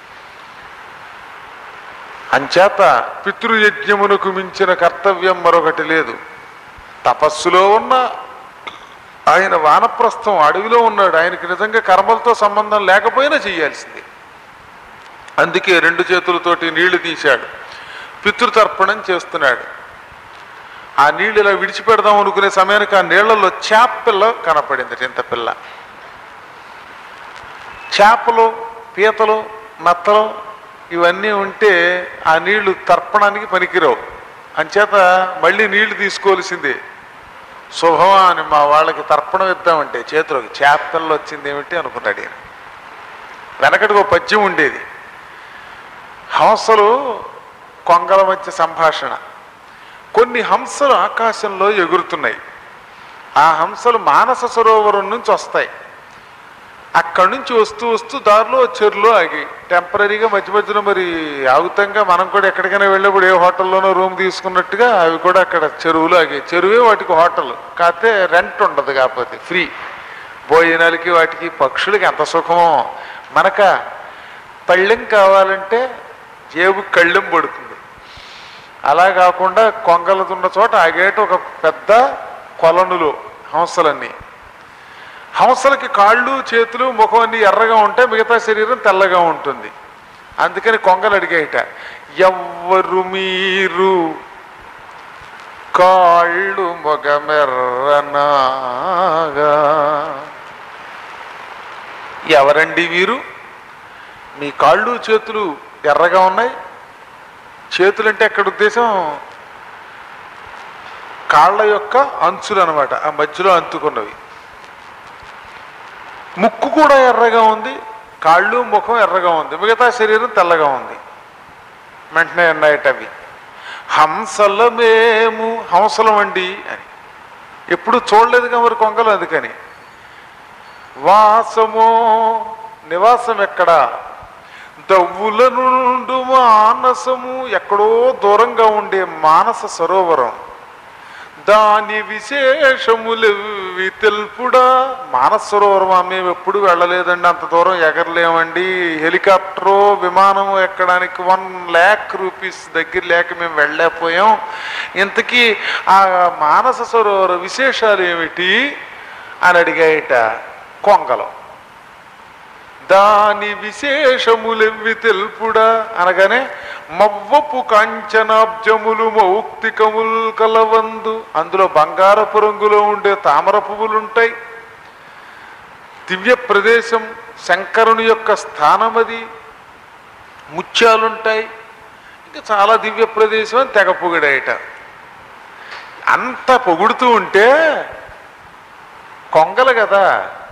అంచేత పితృయజ్ఞమునకు మించిన కర్తవ్యం మరొకటి లేదు తపస్సులో ఉన్న ఆయన వానప్రస్థం అడవిలో ఉన్నాడు ఆయనకి నిజంగా కర్మలతో సంబంధం లేకపోయినా చేయాల్సిందే అందుకే రెండు చేతులతోటి నీళ్లు తీశాడు పితృతర్పణం చేస్తున్నాడు ఆ నీళ్ళు ఇలా విడిచిపెడదాం అనుకునే సమయానికి ఆ నీళ్లలో చేప పిల్ల కనపడింది ఇంత పిల్ల చేపలు పీతలు నత్తలు ఇవన్నీ ఉంటే ఆ నీళ్లు తర్పణానికి పనికిరావు అంచేత మళ్ళీ నీళ్లు తీసుకోవాల్సిందే శుభమా అని మా వాళ్ళకి తర్పణం ఇద్దామంటే చేతిలోకి చేపల్లో వచ్చింది ఏమిటి అనుకున్నాడు ఈయన వెనకటికి ఒక పద్యం ఉండేది హంసలు కొంగల మధ్య సంభాషణ కొన్ని హంసలు ఆకాశంలో ఎగురుతున్నాయి ఆ హంసలు మానస సరోవరం నుంచి వస్తాయి అక్కడి నుంచి వస్తూ వస్తూ దారిలో చెరులో ఆగి టెంపరీగా మధ్య మధ్యలో మరి ఆగుతంగా మనం కూడా ఎక్కడికైనా వెళ్ళినప్పుడు ఏ హోటల్లోనో రూమ్ తీసుకున్నట్టుగా అవి కూడా అక్కడ చెరువులు ఆగి చెరువే వాటికి హోటల్ కాకపోతే రెంట్ ఉండదు కాకపోతే ఫ్రీ భోజనాలకి వాటికి పక్షులకి ఎంత సుఖమో మనక పళ్ళెం కావాలంటే జేబు కళ్ళెం పడుతుంది అలా కాకుండా కొంగలతున్న చోట ఆగేట ఒక పెద్ద కొలనులో హంసలన్నీ హంసలకి కాళ్ళు చేతులు ముఖం అన్ని ఎర్రగా ఉంటాయి మిగతా శరీరం తెల్లగా ఉంటుంది అందుకని కొంగలు అడిగేట ఎవ్వరు మీరు కాళ్ళు మొగమెర్రనాగా ఎవరండి వీరు మీ కాళ్ళు చేతులు ఎర్రగా ఉన్నాయి చేతులు అంటే ఎక్కడ ఉద్దేశం కాళ్ళ యొక్క అంచులు అనమాట ఆ మధ్యలో అంతుకున్నవి ముక్కు కూడా ఎర్రగా ఉంది కాళ్ళు ముఖం ఎర్రగా ఉంది మిగతా శరీరం తెల్లగా ఉంది వెంటనే అన్నాయట అవి హంసలమేము హంసలమండి అని ఎప్పుడు చూడలేదుగా మరి కొంగలు అందుకని వాసమో నివాసం ఎక్కడా దవ్వుల నుండు మానసము ఎక్కడో దూరంగా ఉండే మానస సరోవరం దాని విశేషములెవి తెలుపుడా మానస సరోవరం మేము ఎప్పుడు వెళ్ళలేదండి అంత దూరం ఎగరలేమండి హెలికాప్టరో విమానం ఎక్కడానికి వన్ ల్యాక్ రూపీస్ దగ్గర లేక మేము వెళ్ళలేకపోయాం ఇంతకీ ఆ మానస సరోవర విశేషాలు ఏమిటి అని అడిగాయట కొంగలం దాని విశేషములెవ్వి తెలుపుడా అనగానే మవ్వపు కాంచనాబ్జములు మౌక్తికముల్ కలవందు అందులో బంగారపు రంగులో ఉండే తామర పువ్వులుంటాయి దివ్య ప్రదేశం శంకరుని యొక్క స్థానమది ముత్యాలుంటాయి ఇంకా చాలా దివ్య ప్రదేశం అని తెగ పొగిడాయట అంత పొగుడుతూ ఉంటే కొంగలు కదా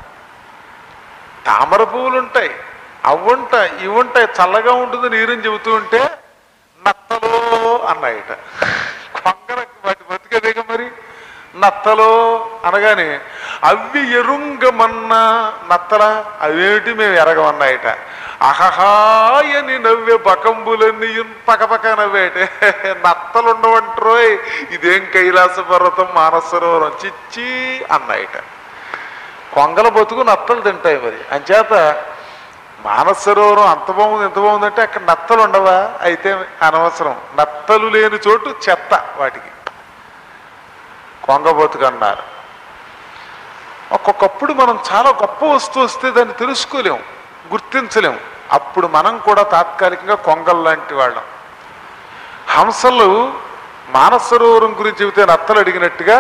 తామర పువ్వులు ఉంటాయి అవ్వుంటాయి ఇవుంటాయి చల్లగా ఉంటుంది నీరుని చెబుతూ ఉంటే నత్తలో అన్నాయట కొంగర వాటి బతికేదేగా మరి నత్తలో అనగానే అవి ఎరుంగమన్నా నత్తలా అవేమిటి మేము ఎరగమన్నాయట అహహాయని నవ్వే బకంబులన్నీ పకపక నవ్వేటే నత్తలు ఉండవంట్రోయ్ ఇదేం కైలాస పర్వతం మానసరోవరం చిచ్చి అన్నాయట కొంగల బతుకు నత్తలు తింటాయి మరి అంచేత మానస సరోవరం అంత బాగుంది ఎంత బాగుందంటే అక్కడ నత్తలు ఉండవా అయితే అనవసరం నత్తలు లేని చోటు చెత్త వాటికి కొంగ బతుకు అన్నారు ఒక్కొక్కప్పుడు మనం చాలా గొప్ప వస్తువు వస్తే దాన్ని తెలుసుకోలేం గుర్తించలేం అప్పుడు మనం కూడా తాత్కాలికంగా కొంగల్ లాంటి వాళ్ళం హంసలు మానస సరోవరం గురించి చెబితే నత్తలు అడిగినట్టుగా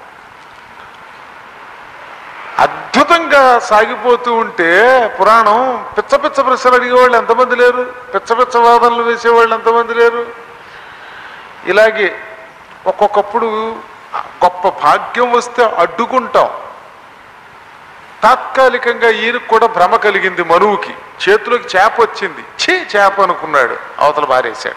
అద్భుతంగా సాగిపోతూ ఉంటే పురాణం పిచ్చ పిచ్చ ప్రశ్నలు అడిగేవాళ్ళు ఎంతమంది లేరు పిచ్చ పిచ్చ వాదనలు వేసేవాళ్ళు ఎంతమంది లేరు ఇలాగే ఒక్కొక్కప్పుడు గొప్ప భాగ్యం వస్తే అడ్డుకుంటాం తాత్కాలికంగా ఈయనకు కూడా భ్రమ కలిగింది మనువుకి చేతిలోకి చేప వచ్చింది ఛీ చేప అనుకున్నాడు అవతల బారేశాడు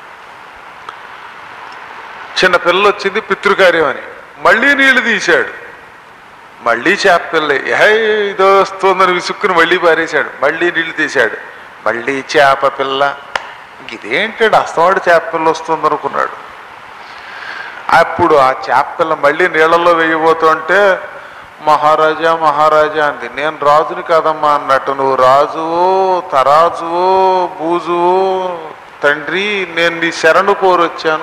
చిన్న పిల్ల వచ్చింది పితృకార్యం అని మళ్ళీ నీళ్లు తీశాడు మళ్ళీ చేప పిల్ల ఏ ఇదో వస్తుందని విసుక్కుని మళ్ళీ పారేశాడు మళ్ళీ నీళ్లు తీశాడు మళ్ళీ చేప పిల్ల ఇంక ఇదేంటాడు అస్తవాడు చేప పిల్ల వస్తుంది అనుకున్నాడు అప్పుడు ఆ చేప పిల్ల మళ్ళీ నీళ్ళల్లో వేయబోతుంటే మహారాజా మహారాజా అంది నేను రాజుని కాదమ్మా అన్నట్టు నువ్వు రాజువో తరాజువో బూజువో తండ్రి నేను నీ శరణు కోరొచ్చాను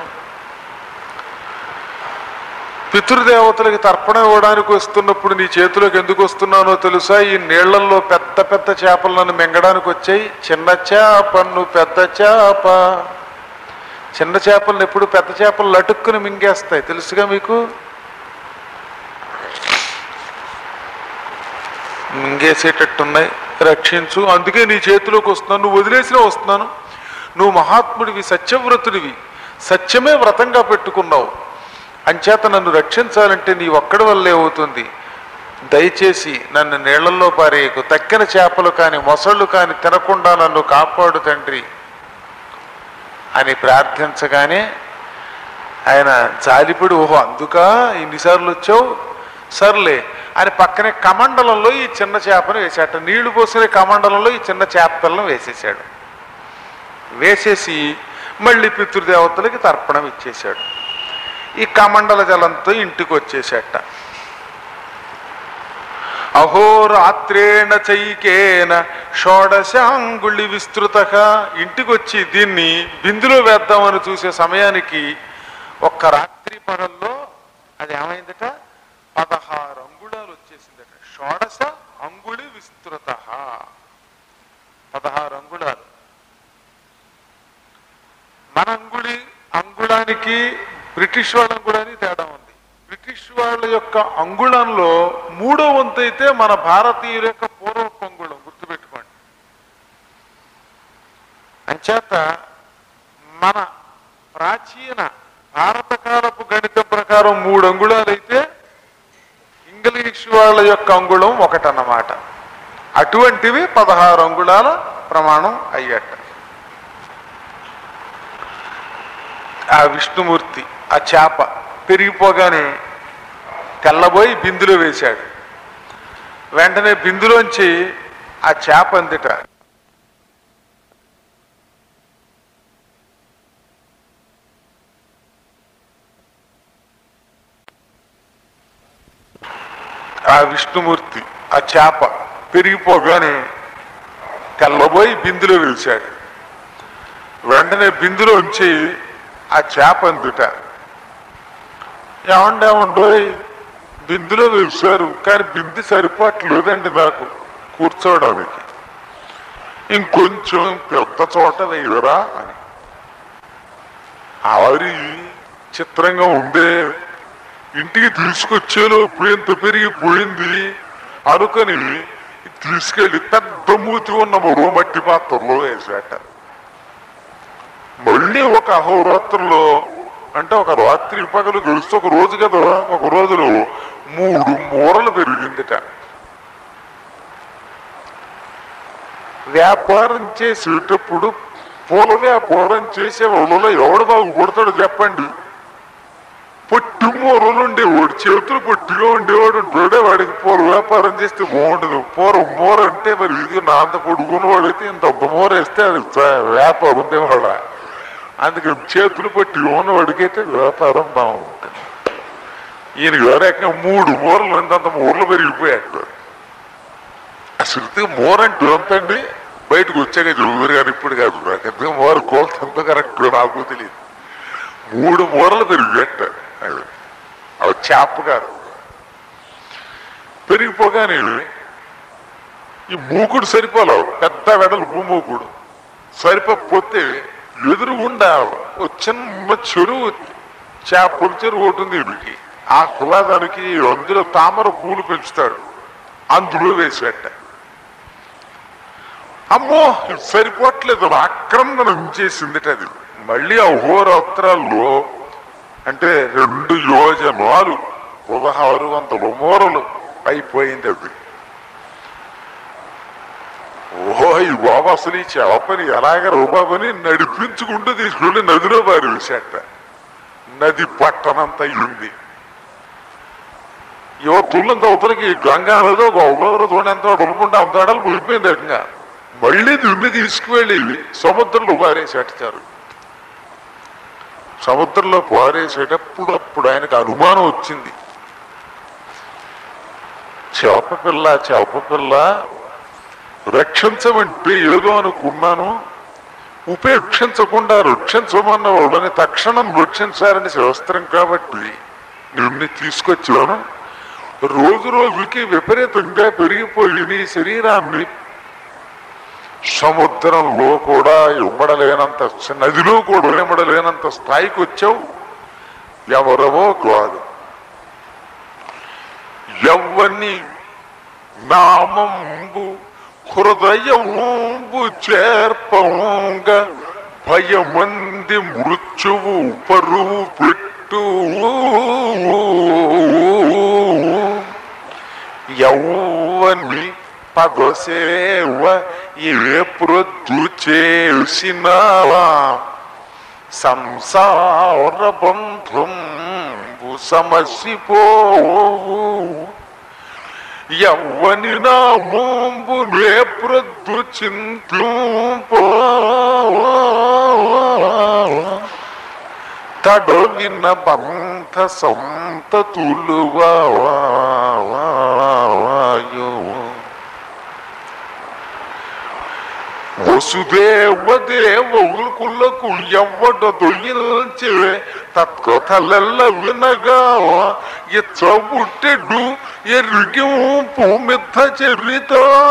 పితృదేవతలకి తర్పణ ఇవ్వడానికి వస్తున్నప్పుడు నీ చేతిలోకి ఎందుకు వస్తున్నానో తెలుసా ఈ నీళ్లలో పెద్ద పెద్ద చేపలు నన్ను మింగడానికి వచ్చాయి చిన్న చేప నువ్వు పెద్ద చేప చిన్న చేపలను ఎప్పుడు పెద్ద చేపలు లటుక్కుని మింగేస్తాయి తెలుసుగా మీకు మింగేసేటట్టున్నాయి రక్షించు అందుకే నీ చేతిలోకి వస్తున్నాను నువ్వు వదిలేసినా వస్తున్నాను నువ్వు మహాత్ముడివి సత్యవ్రతుడివి సత్యమే వ్రతంగా పెట్టుకున్నావు అంచేత నన్ను రక్షించాలంటే నీ ఒక్కడి వల్లే అవుతుంది దయచేసి నన్ను నీళ్లలో పారేయకు తక్కిన చేపలు కాని మొసళ్ళు కాని తినకుండా నన్ను కాపాడు తండ్రి అని ప్రార్థించగానే ఆయన జాలిపడి ఓహో అందుక ఇన్నిసార్లు వచ్చావు సర్లే అని పక్కనే కమండలంలో ఈ చిన్న చేపను వేసాట నీళ్లు పోసిన కమండలంలో ఈ చిన్న చేప పిల్లను వేసేసాడు వేసేసి మళ్ళీ పితృదేవతలకి తర్పణం ఇచ్చేశాడు ఈ కమండల జలంతో ఇంటికి వచ్చేసాట అహోరాత్రేణ చైకేన షోడశాంగుళి విస్తృత ఇంటికి వచ్చి దీన్ని బిందులో వేద్దామని చూసే సమయానికి ఒక్క రాత్రి పగల్లో అది ఏమైందట పదహారు అంగుళాలు వచ్చేసిందట షోడశ అంగుళి విస్తృత పదహారు అంగుళాలు మన అంగుళి అంగుళానికి బ్రిటిష్ వాళ్ళ అంగుళానికి తేడా ఉంది బ్రిటిష్ వాళ్ళ యొక్క అంగుళంలో మూడో వంతు అయితే మన భారతీయుల యొక్క పూర్వపు అంగుళం గుర్తుపెట్టుకోండి అంచేత మన ప్రాచీన భారతకాలపు గణితం ప్రకారం మూడు అంగుళాలైతే ఇంగ్లీష్ వాళ్ళ యొక్క అంగుళం ఒకటన్నమాట అటువంటివి పదహారు అంగుళాల ప్రమాణం అయ్యట ఆ విష్ణుమూర్తి ఆ చేప పెరిగిపోగానే తెల్లబోయి బిందులో వేశాడు వెంటనే బిందులోంచి ఆ చేప అందిట ఆ విష్ణుమూర్తి ఆ చేప పెరిగిపోగానే తెల్లబోయి బిందులో వేశాడు వెంటనే బిందులోంచి ఆ చేప అందుట ఏమండి ఏమండోయ్ బిందులో వేశారు కానీ బిందు సరిపోవట్లేదండి నాకు కూర్చోవడానికి ఇంకొంచెం పెద్ద చోట వేయరా అని ఆవిరి చిత్రంగా ఉందే ఇంటికి తీసుకొచ్చేలోపు ఎంత పెరిగిపోయింది అనుకొని తీసుకెళ్లి పెద్ద మూతి ఉన్న మరో మట్టి పాత్రలో వేసాట మళ్ళీ ఒక అహోరాత్రంలో అంటే ఒక రాత్రి పగలు గెలిస్తే ఒక రోజు కదా ఒక రోజులో మూడు మూరలు పెరిగిందిట వ్యాపారం చేసేటప్పుడు పూల వ్యాపారం చేసే వాళ్ళలో ఎవడు బాగుపడతాడు చెప్పండి పొట్టి మూరలు ఉండేవాడు చేతులు పొట్టిగా ఉండేవాడు ఉంటాడే వాడికి పూల వ్యాపారం చేస్తే బాగుండదు పూర మూర అంటే మరి ఇది నా అంత పొడుగున్న వాడైతే ఇంత ఒక్క మూర వేస్తే అది స- వ్యాపారం ఉండేవాడ అందుకని చేతులు పట్టి ఉన్నవాడికైతే వ్యాపారం బాగుంటుంది ఈయన ఎవరేకంగా మూడు మూరలు అంతంత మూరలు పెరిగిపోయాడు అసలు మూరంటూ ఎంతండి బయటకు వచ్చాక చూరు గారు ఇప్పుడు కాదు నాకు ఎంత మూర కోల్త ఎంత కరెక్ట్ నాకు తెలియదు మూడు మూరలు పెరిగేట అది అవి చేప కాదు పెరిగిపోగానే ఈ మూకుడు సరిపోలేవు పెద్ద వెడలు మూకుడు సరిపోతే ఎదురుగుండా ఓ చిన్న చెరువు చేపల చెరువు ఉంటుంది వీడికి ఆ కులాదానికి అందులో తామర పూలు పెంచుతాడు అందులో వేసిపెట్ట అమ్మో ఇది సరిపోవట్లేదు ఆక్రమణ చేసిందిట అది మళ్ళీ ఆ హోరాత్రాల్లో అంటే రెండు యోజనాలు పదహారు వందల మూరలు అయిపోయింది అది ఓహో ఈ బాబు అసలు ఈ చేపని ఎలాగ రూబాబని నడిపించుకుంటూ తీసుకెళ్ళి నదిలో బారి వేసేట నది పట్టణంత అయింది ఇవో తుల్లంత అవతలకి గంగా నదో గౌరవ చూడంత ఉడుకుంటే అంత అడలు ములిపోయింది ఏకంగా మళ్ళీ దుమ్మి తీసుకువెళ్ళి సముద్రంలో పారేసేటారు సముద్రంలో పారేసేటప్పుడు అప్పుడు ఆయనకు అనుమానం వచ్చింది చేప పిల్ల చేప పిల్ల రక్షించమంటే ఏదో అనుకున్నాను ఉపేక్షించకుండా రక్షించమన్న వాళ్ళని తక్షణం రక్షించాలని శాస్త్రం కాబట్టి నిన్ను తీసుకొచ్చాను రోజు రోజుకి విపరీతంగా పెరిగిపోయి నీ శరీరాన్ని సముద్రంలో కూడా ఇమ్మడలేనంత నదిలో కూడా ఇమ్మడలేనంత స్థాయికి వచ్చావు ఎవరవో కాదు ఎవరిని నామంబు హృదయంబు చేర్పంగ భయమంది మంది మృత్యువు పరువు పెట్టు యౌవని పదసేవ ఏ ప్రొద్దు చేసినావా సంసార బంధం సమసిపో యవ్వని నా మోంబు నే ప్రొద్దు చింతింపో తడవిన బంధ సంతతులు వాయు వసుదేవ దేవులకు ఎవ్వడ దొయ్యల్చే తత్కథలెల్ల వినగా ఇచ్చబుట్టెడు ఎరిగింపు మిథ చరిత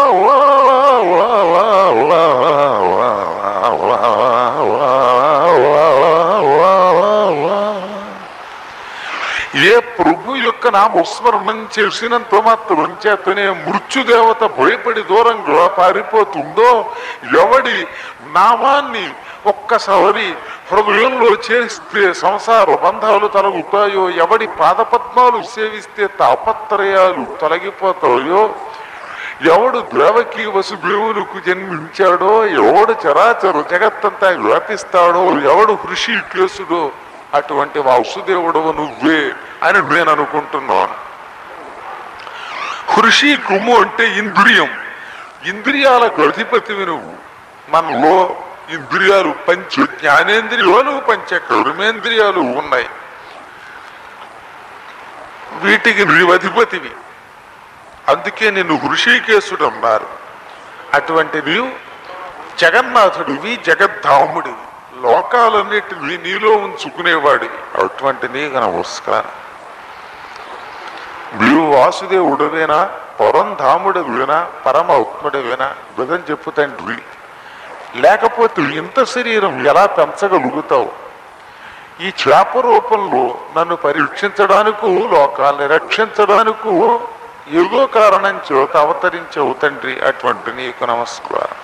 ఏ ప్రభు యొక్క నామస్మరణం చేసినంత మాత్రం చేతనే మృత్యుదేవత భయపడి దూరంగా పారిపోతుందో ఎవడి నామాన్ని ఒక్కసారి హృదయంలో చేస్తే సంసార బంధాలు తొలగుతాయో ఎవడి పాదపద్మాలు సేవిస్తే తాపత్రయాలు తొలగిపోతాయో ఎవడు ద్రవకి వసుదేవులకు జన్మించాడో ఎవడు చరాచరు జగత్తంతా వ్యాపిస్తాడో ఎవడు హృషికేశుడో అటువంటి వాసుదేవుడవు నువ్వే అని నేను అనుకుంటున్నాను హృషి కుమ్ము అంటే ఇంద్రియం ఇంద్రియాలకు అధిపతివి నువ్వు మనలో ఇంద్రియాలు పంచ జ్ఞానేంద్రియాలు పంచ కర్మేంద్రియాలు ఉన్నాయి వీటికి నీవు అధిపతివి అందుకే నిన్ను హృషికేశుడు అన్నారు అటువంటి నీవు జగన్నాథుడివి జగద్ధాముడివి లోకాలన్నిటిని నీలో ఉంచుకునేవాడివి అటువంటి నీకు నమస్కారం నీవు వాసుదేవుడవేనా పరంధాముడవేనా పరమాత్ముడవేనా విధం చెప్పు తండ్రి లేకపోతే ఇంత శరీరం ఎలా పెంచగలుగుతావు ఈ చేప రూపంలో నన్ను పరీక్షించడానికి లోకాల్ని రక్షించడానికి ఏదో కారణం చేత అవతరించవు తండ్రి అటువంటి నీకు నమస్కారం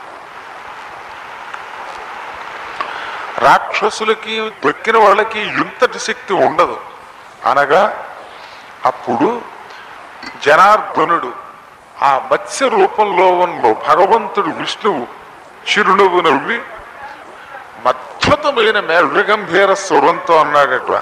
రాక్షసులకి దొక్కిన వాళ్ళకి ఇంతటి శక్తి ఉండదు అనగా అప్పుడు జనార్దనుడు ఆ మత్స్య రూపంలో ఉన్న భగవంతుడు విష్ణువు చిరునవ్వు నవ్వి అద్భుతమైన మేఘగంభీర స్వరంతో అన్నాడట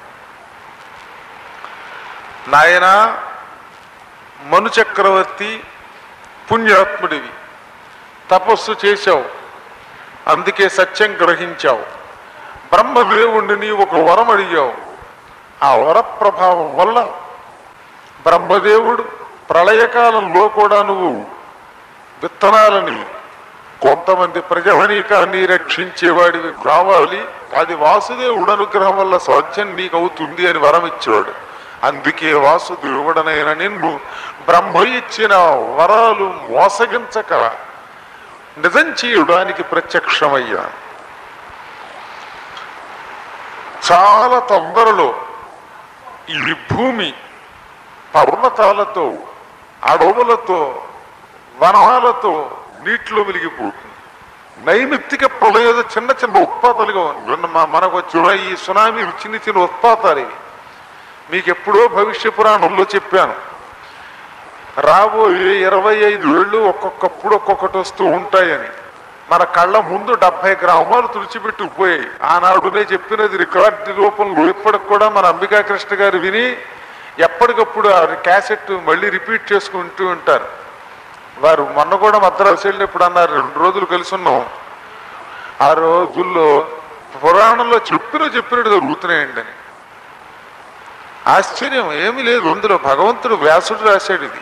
నాయనా మను చక్రవర్తి పుణ్యాత్ముడివి తపస్సు చేశావు అందుకే సత్యం గ్రహించావు బ్రహ్మదేవుణ్ణి ఒక వరం అడిగావు ఆ వర ప్రభావం వల్ల బ్రహ్మదేవుడు ప్రళయకాలంలో కూడా నువ్వు విత్తనాలని కొంతమంది ప్రజానీకాన్ని రక్షించేవాడివి కావాలి అది వాసుదేవుడు అనుగ్రహం వల్ల సాధ్యం నీకు అవుతుంది అని వరం ఇచ్చాడు అందుకే వాసుదేవుడనైన నిన్ను బ్రహ్మ ఇచ్చిన వరాలు మోసగించక నిజం చేయడానికి ప్రత్యక్షమయ్యా చాలా తొందరలో ఈ భూమి పర్వతాలతో అడవులతో వనాలతో నీటిలో వెలిగిపోతుంది నైమిత్తిక ప్రళయ చిన్న చిన్న ఉత్పాతాలుగా ఉంది మన- మనకు వచ్చిన ఈ సునామీ చిన్న చిన్న ఉత్పాతాలు ఇవి మీకు ఎప్పుడో భవిష్య పురాణంలో చెప్పాను రాబోయే ఇరవై ఐదు ఏళ్ళు ఒక్కొక్కప్పుడు ఒక్కొక్కటి వస్తూ ఉంటాయని మన కళ్ళ ముందు డెబ్బై గ్రామాలు తుడిచిపెట్టుకుపోయాయి ఆనాడునే చెప్పినది రికార్డు రూపంలో ఇప్పటికి కూడా మన అంబికా కృష్ణ గారు విని ఎప్పటికప్పుడు ఆ క్యాసెట్ మళ్ళీ రిపీట్ చేసుకుంటూ ఉంటారు వారు మొన్న కూడా మద్రాసు వెళ్ళినప్పుడు అన్నారు రెండు రోజులు కలిసి ఉన్నాం ఆ రోజుల్లో పురాణంలో చెప్పిన చెప్పినట్టు జరుగుతున్నాయండి అని ఆశ్చర్యం ఏమీ లేదు అందులో భగవంతుడు వ్యాసుడు రాశాడు ఇది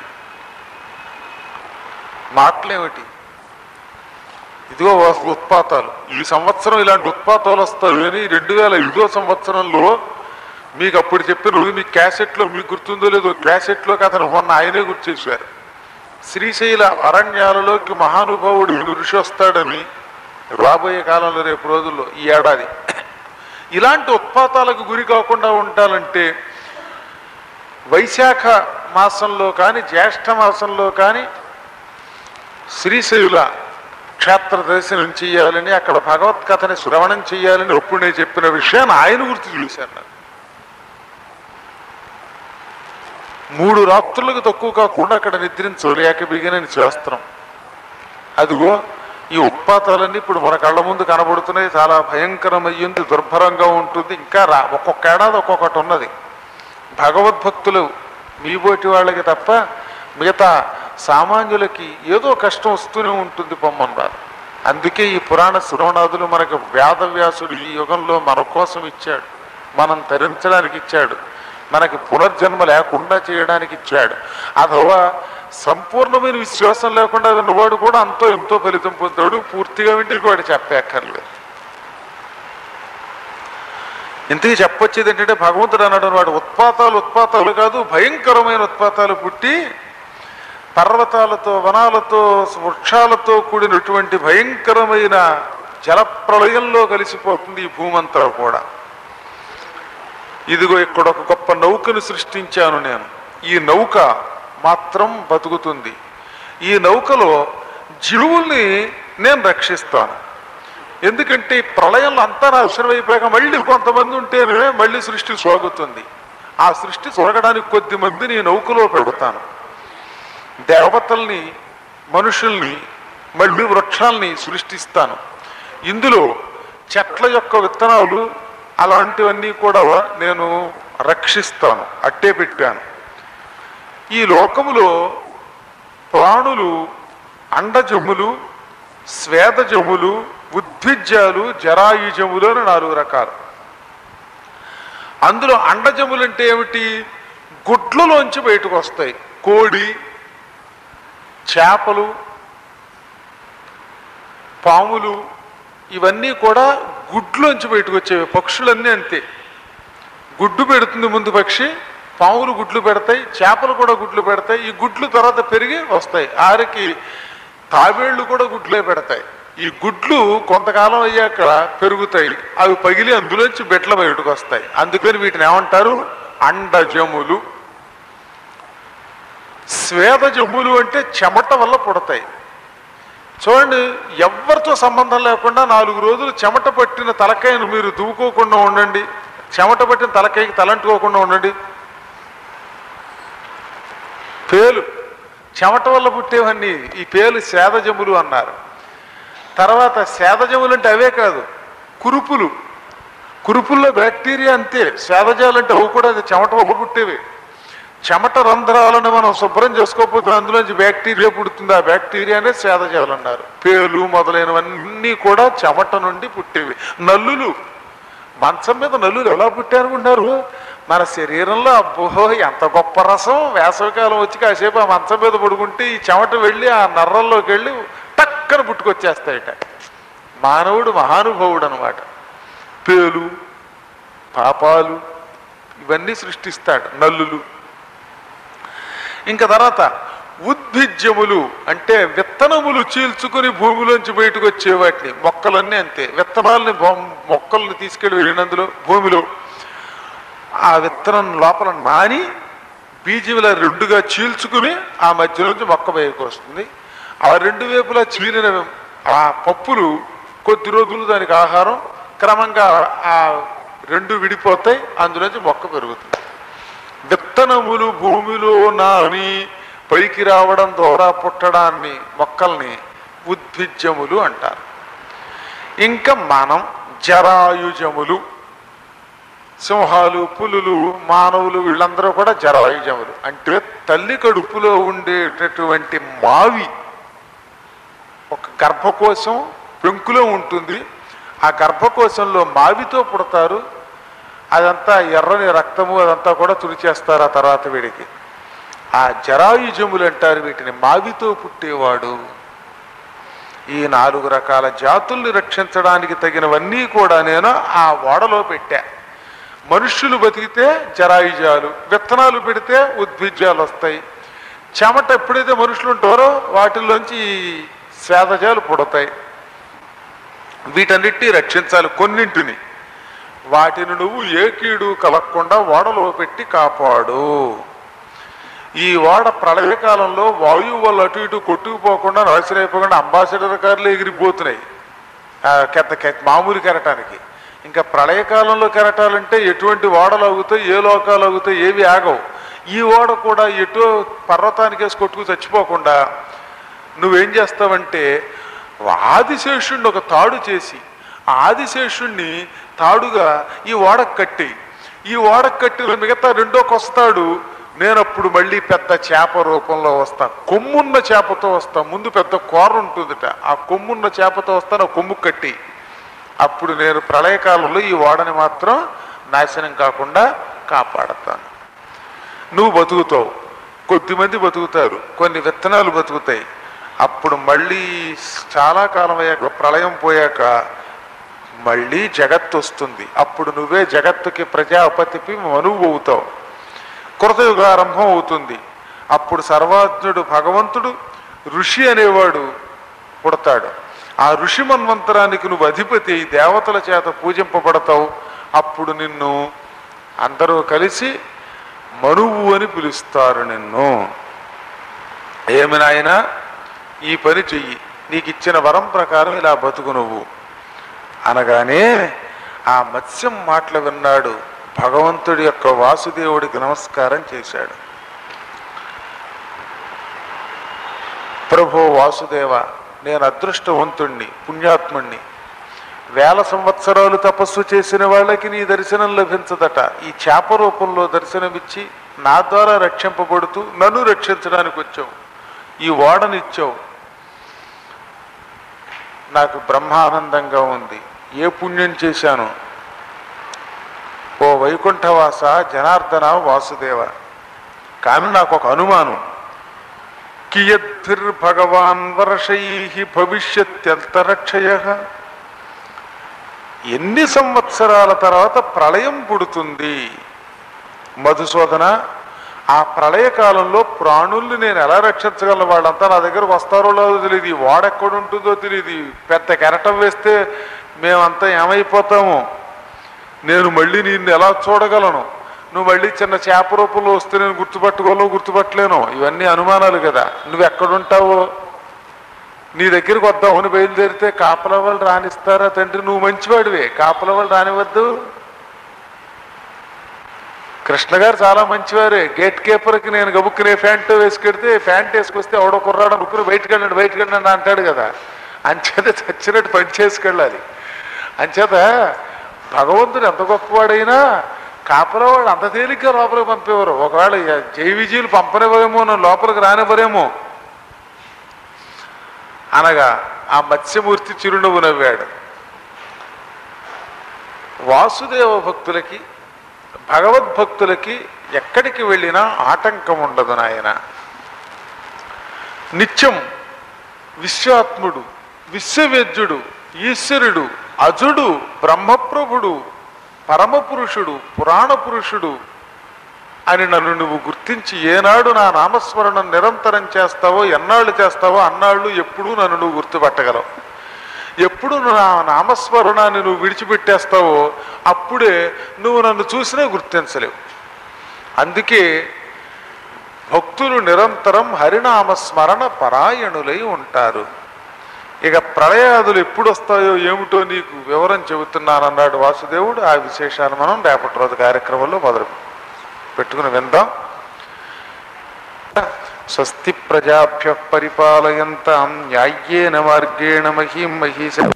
మాటలేమిటి ఇదిగో వస్- ఉత్పాతాలు ఈ సంవత్సరం ఇలాంటి ఉత్పాతాలు వస్తాయి అని రెండు వేల ఐదో సంవత్సరంలో మీకు అప్పుడు చెప్పిన మీ క్యాసెట్లో మీకు గుర్తుందో లేదో క్యాసెట్లో అతను మొన్న ఆయనే గుర్తు చేశారు శ్రీశైల అరణ్యాలలోకి మహానుభావుడు ఋషి వస్తాడని రాబోయే కాలంలో రేపు రోజుల్లో ఈ ఏడాది ఇలాంటి ఉత్పాతాలకు గురి కాకుండా ఉండాలంటే వైశాఖ మాసంలో కానీ జ్యేష్ఠ మాసంలో కానీ శ్రీశైల క్షేత్ర దర్శనం చేయాలని అక్కడ భగవత్ కథని శ్రవణం చేయాలని ఎప్పుడు నేను చెప్పిన విషయాన్ని ఆయన గుర్తు చూశాను నాకు మూడు రాత్రులకు తక్కువ కాకుండా అక్కడ నిద్రించలేక బిగినని శాస్త్రం అదిగో ఈ ఉత్పాతాలన్నీ ఇప్పుడు మన కళ్ళ ముందు కనబడుతున్నాయి చాలా భయంకరమయ్యింది దుర్భరంగా ఉంటుంది ఇంకా రా ఒక్కొక్క ఏడాది ఒక్కొక్కటి ఉన్నది భగవద్భక్తులు మీబోటి వాళ్ళకి తప్ప మిగతా సామాన్యులకి ఏదో కష్టం వస్తూనే ఉంటుంది పొమ్మన్నారు అందుకే ఈ పురాణ శ్రవణాదులు మనకు వేదవ్యాసుడు ఈ యుగంలో మన కోసం ఇచ్చాడు మనం తరించడానికి ఇచ్చాడు మనకి పునర్జన్మ లేకుండా చేయడానికి ఇచ్చాడు అథవా సంపూర్ణమైన విశ్వాసం లేకుండా విన్నవాడు కూడా అంతో ఎంతో ఫలితం పొందాడు పూర్తిగా వింటే వాడు చెప్పక్కర్లేదు ఇంతకీ చెప్పొచ్చేది ఏంటంటే భగవంతుడు అన్నాడు వాడు ఉత్పాతాలు ఉత్పాతాలు కాదు భయంకరమైన ఉత్పాతాలు పుట్టి పర్వతాలతో వనాలతో వృక్షాలతో కూడినటువంటి భయంకరమైన జలప్రళయంలో కలిసిపోతుంది ఈ భూమంతా కూడా ఇదిగో ఇక్కడ ఒక గొప్ప నౌకను సృష్టించాను నేను ఈ నౌక మాత్రం బతుకుతుంది ఈ నౌకలో జీవుల్ని నేను రక్షిస్తాను ఎందుకంటే ఈ ప్రళయంలో అంతా నాశనం అయిపోయాక మళ్ళీ కొంతమంది ఉంటేనే మళ్ళీ సృష్టి సోగుతుంది ఆ సృష్టి సొరగడానికి కొద్ది మందిని ఈ నౌకలో పెడతాను దేవతల్ని మనుషుల్ని మళ్ళీ వృక్షాల్ని సృష్టిస్తాను ఇందులో చెట్ల యొక్క విత్తనాలు అలాంటివన్నీ కూడా నేను రక్షిస్తాను అట్టే పెట్టాను ఈ లోకములో ప్రాణులు అండజములు స్వేదజములు ఉద్భిజ్యాలు జరాయుజములు అని నాలుగు రకాలు అందులో అండజములు అంటే ఏమిటి గుడ్లలోంచి బయటకు వస్తాయి కోడి చేపలు పాములు ఇవన్నీ కూడా గుడ్లోంచి బయటకు వచ్చేవి పక్షులన్నీ అంతే గుడ్డు పెడుతుంది ముందు పక్షి పాములు గుడ్లు పెడతాయి చేపలు కూడా గుడ్లు పెడతాయి ఈ గుడ్లు తర్వాత పెరిగి వస్తాయి ఆరికి తాబేళ్లు కూడా గుడ్లే పెడతాయి ఈ గుడ్లు కొంతకాలం అయ్యాక పెరుగుతాయి అవి పగిలి అందులోంచి బెట్ల బయటకు వస్తాయి అందుకని వీటిని ఏమంటారు అండజములు స్వేదజములు అంటే చెమట వల్ల పుడతాయి చూడండి ఎవరితో సంబంధం లేకుండా నాలుగు రోజులు చెమట పట్టిన తలకాయను మీరు దువ్వుకోకుండా ఉండండి చెమట పట్టిన తలకాయకి తలంటుకోకుండా ఉండండి పేలు చెమట వల్ల పుట్టేవన్నీ ఈ పేలు సేదజములు అన్నారు తర్వాత సేదజములు అంటే అవే కాదు కురుపులు కురుపుల్లో బ్యాక్టీరియా అంతే స్వేదజాలు అంటే అవి కూడా అది చెమట వల్ల పుట్టేవి చెమట రంధ్రాలను మనం శుభ్రం చేసుకోకపోతే అందులోంచి బ్యాక్టీరియా పుడుతుంది ఆ బ్యాక్టీరియానే స్వేదజాలు అన్నారు పేలు మొదలైనవన్నీ కూడా చెమట నుండి పుట్టేవి నల్లులు మంచం మీద నల్లులు ఎలా పుట్టారనుకుంటారు మన శరీరంలో అబ్బో ఎంత గొప్ప రసం వేసవికాలం వచ్చి కాసేపు ఆ మంచం మీద పడుకుంటే ఈ చెమట వెళ్ళి ఆ నర్రల్లోకి వెళ్ళి టక్కన పుట్టుకొచ్చేస్తాయట మానవుడు మహానుభావుడు అనమాట పేలు పాపాలు ఇవన్నీ సృష్టిస్తాడు నల్లులు ఇంకా తర్వాత ఉద్భిజ్యములు అంటే విత్తనములు చీల్చుకుని భూమిలోంచి బయటకు వచ్చే వాటిని మొక్కలన్నీ అంతే విత్తనాలని బొమ్- మొక్కల్ని తీసుకెళ్ళి వెళ్ళినందులో భూమిలో ఆ విత్తనం లోపల నాని బీజముల రెండుగా చీల్చుకుని ఆ మధ్య నుంచి మొక్క బయటకు వస్తుంది ఆ రెండు వైపులా చీలిన ఆ పప్పులు కొద్ది రోజులు దానికి ఆహారం క్రమంగా ఆ రెండు విడిపోతాయి అందులోంచి మొక్క పెరుగుతుంది విత్తనములు భూమిలో నాని పైకి రావడం ద్వారా పుట్టడాన్ని మొక్కల్ని ఉద్భిజ్యములు అంటారు ఇంకా మనం జరాయుజములు సింహాలు పులులు మానవులు వీళ్ళందరూ కూడా జరాయుజములు అంటే తల్లి కడుపులో ఉండేటటువంటి మావి ఒక గర్భకోశం పెంకులో ఉంటుంది ఆ గర్భకోశంలో మావితో పుడతారు అదంతా ఎర్రని రక్తము అదంతా కూడా తుడిచేస్తారు ఆ తర్వాత వీడికి ఆ జరాయుజములు అంటారు వీటిని మావితో పుట్టేవాడు ఈ నాలుగు రకాల జాతుల్ని రక్షించడానికి తగినవన్నీ కూడా నేను ఆ ఓడలో పెట్టా మనుష్యులు బతికితే జరాయుజాలు విత్తనాలు పెడితే ఉద్భిజ్యాలు వస్తాయి చెమట ఎప్పుడైతే మనుషులు ఉంటారో వాటిల్లోంచి ఈ స్వేదజాలు పుడతాయి వీటన్నిటిని రక్షించాలి కొన్నింటిని వాటిని నువ్వు ఏ కీడు కలగకుండా ఓడలో పెట్టి కాపాడు ఈ ఓడ ప్రళయకాలంలో వాయువు వల్ల అటు ఇటు కొట్టుకుపోకుండా నాశనం అయిపోకుండా అంబాసిడర్ కార్లు ఎగిరిపోతున్నాయి ఆ కెత్త కెత్త మామూలు కెరటానికి ఇంకా ప్రళయకాలంలో కెరటాలంటే ఎటువంటి ఓడలు అవుతాయి ఏ లోకాలు అవుతాయి ఏవి ఆగవు ఈ ఓడ కూడా ఎటో పర్వతానికి వేసి కొట్టుకు చచ్చిపోకుండా నువ్వేం చేస్తావంటే ఆదిశేషుణ్ణి ఒక తాడు చేసి ఆ ఆదిశేషుణ్ణి తాడుగా ఈ ఓడకు కట్టి ఈ ఓడకు కట్టిన మిగతా రెండో కొస్తాడు నేను అప్పుడు మళ్ళీ పెద్ద చేప రూపంలో వస్తా కొమ్మున్న చేపతో వస్తా ముందు పెద్ద కూర ఉంటుందిట ఆ కొమ్మున్న చేపతో వస్తాను ఆ కొమ్ము కట్టి అప్పుడు నేను ప్రళయకాలంలో ఈ ఓడని మాత్రం నాశనం కాకుండా కాపాడతాను నువ్వు బతుకుతావు కొద్దిమంది బతుకుతారు కొన్ని విత్తనాలు బతుకుతాయి అప్పుడు మళ్ళీ చాలా కాలం అయ్యాక ప్రళయం పోయాక మళ్ళీ జగత్తు వస్తుంది అప్పుడు నువ్వే జగత్తుకి ప్రజాపతిపి మనువు అవుతావు కృతయుగారంభం అవుతుంది అప్పుడు సర్వాజ్ఞుడు భగవంతుడు ఋషి అనేవాడు పుడతాడు ఆ ఋషి మన్వంతరానికి నువ్వు అధిపతి అయి దేవతల చేత పూజింపబడతావు అప్పుడు నిన్ను అందరూ కలిసి మనువు అని పిలుస్తారు నిన్ను ఏమి నాయనా ఈ పని చెయ్యి నీకు ఇచ్చిన వరం ప్రకారం ఇలా బతుకు నువ్వు అనగానే ఆ మత్స్యం మాటలు విన్నాడు భగవంతుడి యొక్క వాసుదేవుడికి నమస్కారం చేశాడు ప్రభో వాసుదేవ నేను అదృష్టవంతుణ్ణి పుణ్యాత్ముణ్ణి వేల సంవత్సరాలు తపస్సు చేసిన వాళ్ళకి నీ దర్శనం లభించదట ఈ చేప రూపంలో దర్శనమిచ్చి నా ద్వారా రక్షింపబడుతూ నన్ను రక్షించడానికి వచ్చావు ఈ ఓడనిచ్చావు నాకు బ్రహ్మానందంగా ఉంది ఏ పుణ్యం చేశాను ఓ వైకుంఠవాస జనార్దన వాసుదేవ కానీ నాకు ఒక అనుమానం కియద్భిర్భగవాన్ వర్షై భవిష్యత్యంతరక్షయ ఎన్ని సంవత్సరాల తర్వాత ప్రళయం పుడుతుంది మధుసూదన ఆ ప్రళయ కాలంలో ప్రాణుల్ని నేను ఎలా రక్షించగలను వాళ్ళంతా నా దగ్గరకు వస్తారో లేదో తెలియదు ఈ వాడ ఎక్కడ ఉంటుందో తెలియదు పెద్ద కెరటం వేస్తే మేమంతా ఏమైపోతాము నేను మళ్ళీ నిన్ను ఎలా చూడగలను నువ్వు మళ్ళీ చిన్న చేప రూపంలో వస్తే నేను గుర్తుపట్టుకోలేవు గుర్తుపట్టలేను ఇవన్నీ అనుమానాలు కదా నువ్వు ఎక్కడుంటావో నీ దగ్గరికి వద్దామని బయలుదేరితే కాపల వాళ్ళు రానిస్తారా తండ్రి నువ్వు మంచివాడివే కాపల వాళ్ళు రానివద్దు కృష్ణ గారు చాలా మంచివారే గేట్ కీపర్కి నేను గబుక్కునే ఫ్యాంట్ వేసుకెడితే ఫ్యాంట్ వేసుకొస్తే ఎవడో కుర్రాడు ముక్కుని బయటకు వెళ్ళండి బయటకు వెళ్ళండి అంటాడు కదా అంచేత చచ్చినట్టు పని చేసుకెళ్ళాలి అంచేత భగవంతుడు ఎంత గొప్పవాడైనా కాపలవాడు అంత తేలిగ్గా లోపలికి పంపేవారు ఒకవేళ జై విజయులు పంపనివ్వరేమో నన్ను లోపలికి రానివ్వరేమో అనగా ఆ మత్స్యమూర్తి చిరునవ్వు నవ్వాడు వాసుదేవ భక్తులకి భగవద్భక్తులకి ఎక్కడికి వెళ్ళినా ఆటంకం ఉండదు నాయన నిత్యం విశ్వాత్ముడు విశ్వవేద్యుడు ఈశ్వరుడు అజుడు బ్రహ్మప్రభుడు పరమపురుషుడు పురాణ పురుషుడు అని నన్ను నువ్వు గుర్తించి ఏనాడు నా నామస్మరణం నిరంతరం చేస్తావో ఎన్నాళ్ళు చేస్తావో అన్నాళ్ళు ఎప్పుడూ నన్ను నువ్వు గుర్తుపట్టగలవు ఎప్పుడు నా నామస్మరణాన్ని నువ్వు విడిచిపెట్టేస్తావో అప్పుడే నువ్వు నన్ను చూసినా గుర్తించలేవు అందుకే భక్తులు నిరంతరం హరినామ స్మరణ పరాయణులై ఉంటారు ఇక ప్రళయాదులు ఎప్పుడు వస్తాయో ఏమిటో నీకు వివరం చెబుతున్నానన్నాడు వాసుదేవుడు ఆ విశేషాలు మనం రేపటి రోజు కార్యక్రమంలో మొదలు పెట్టుకుని విందాం స్వస్తి ప్రజాభ్య పరిపాలయంతాం న్యాయ్యేన మార్గేణ మహీం మహీశ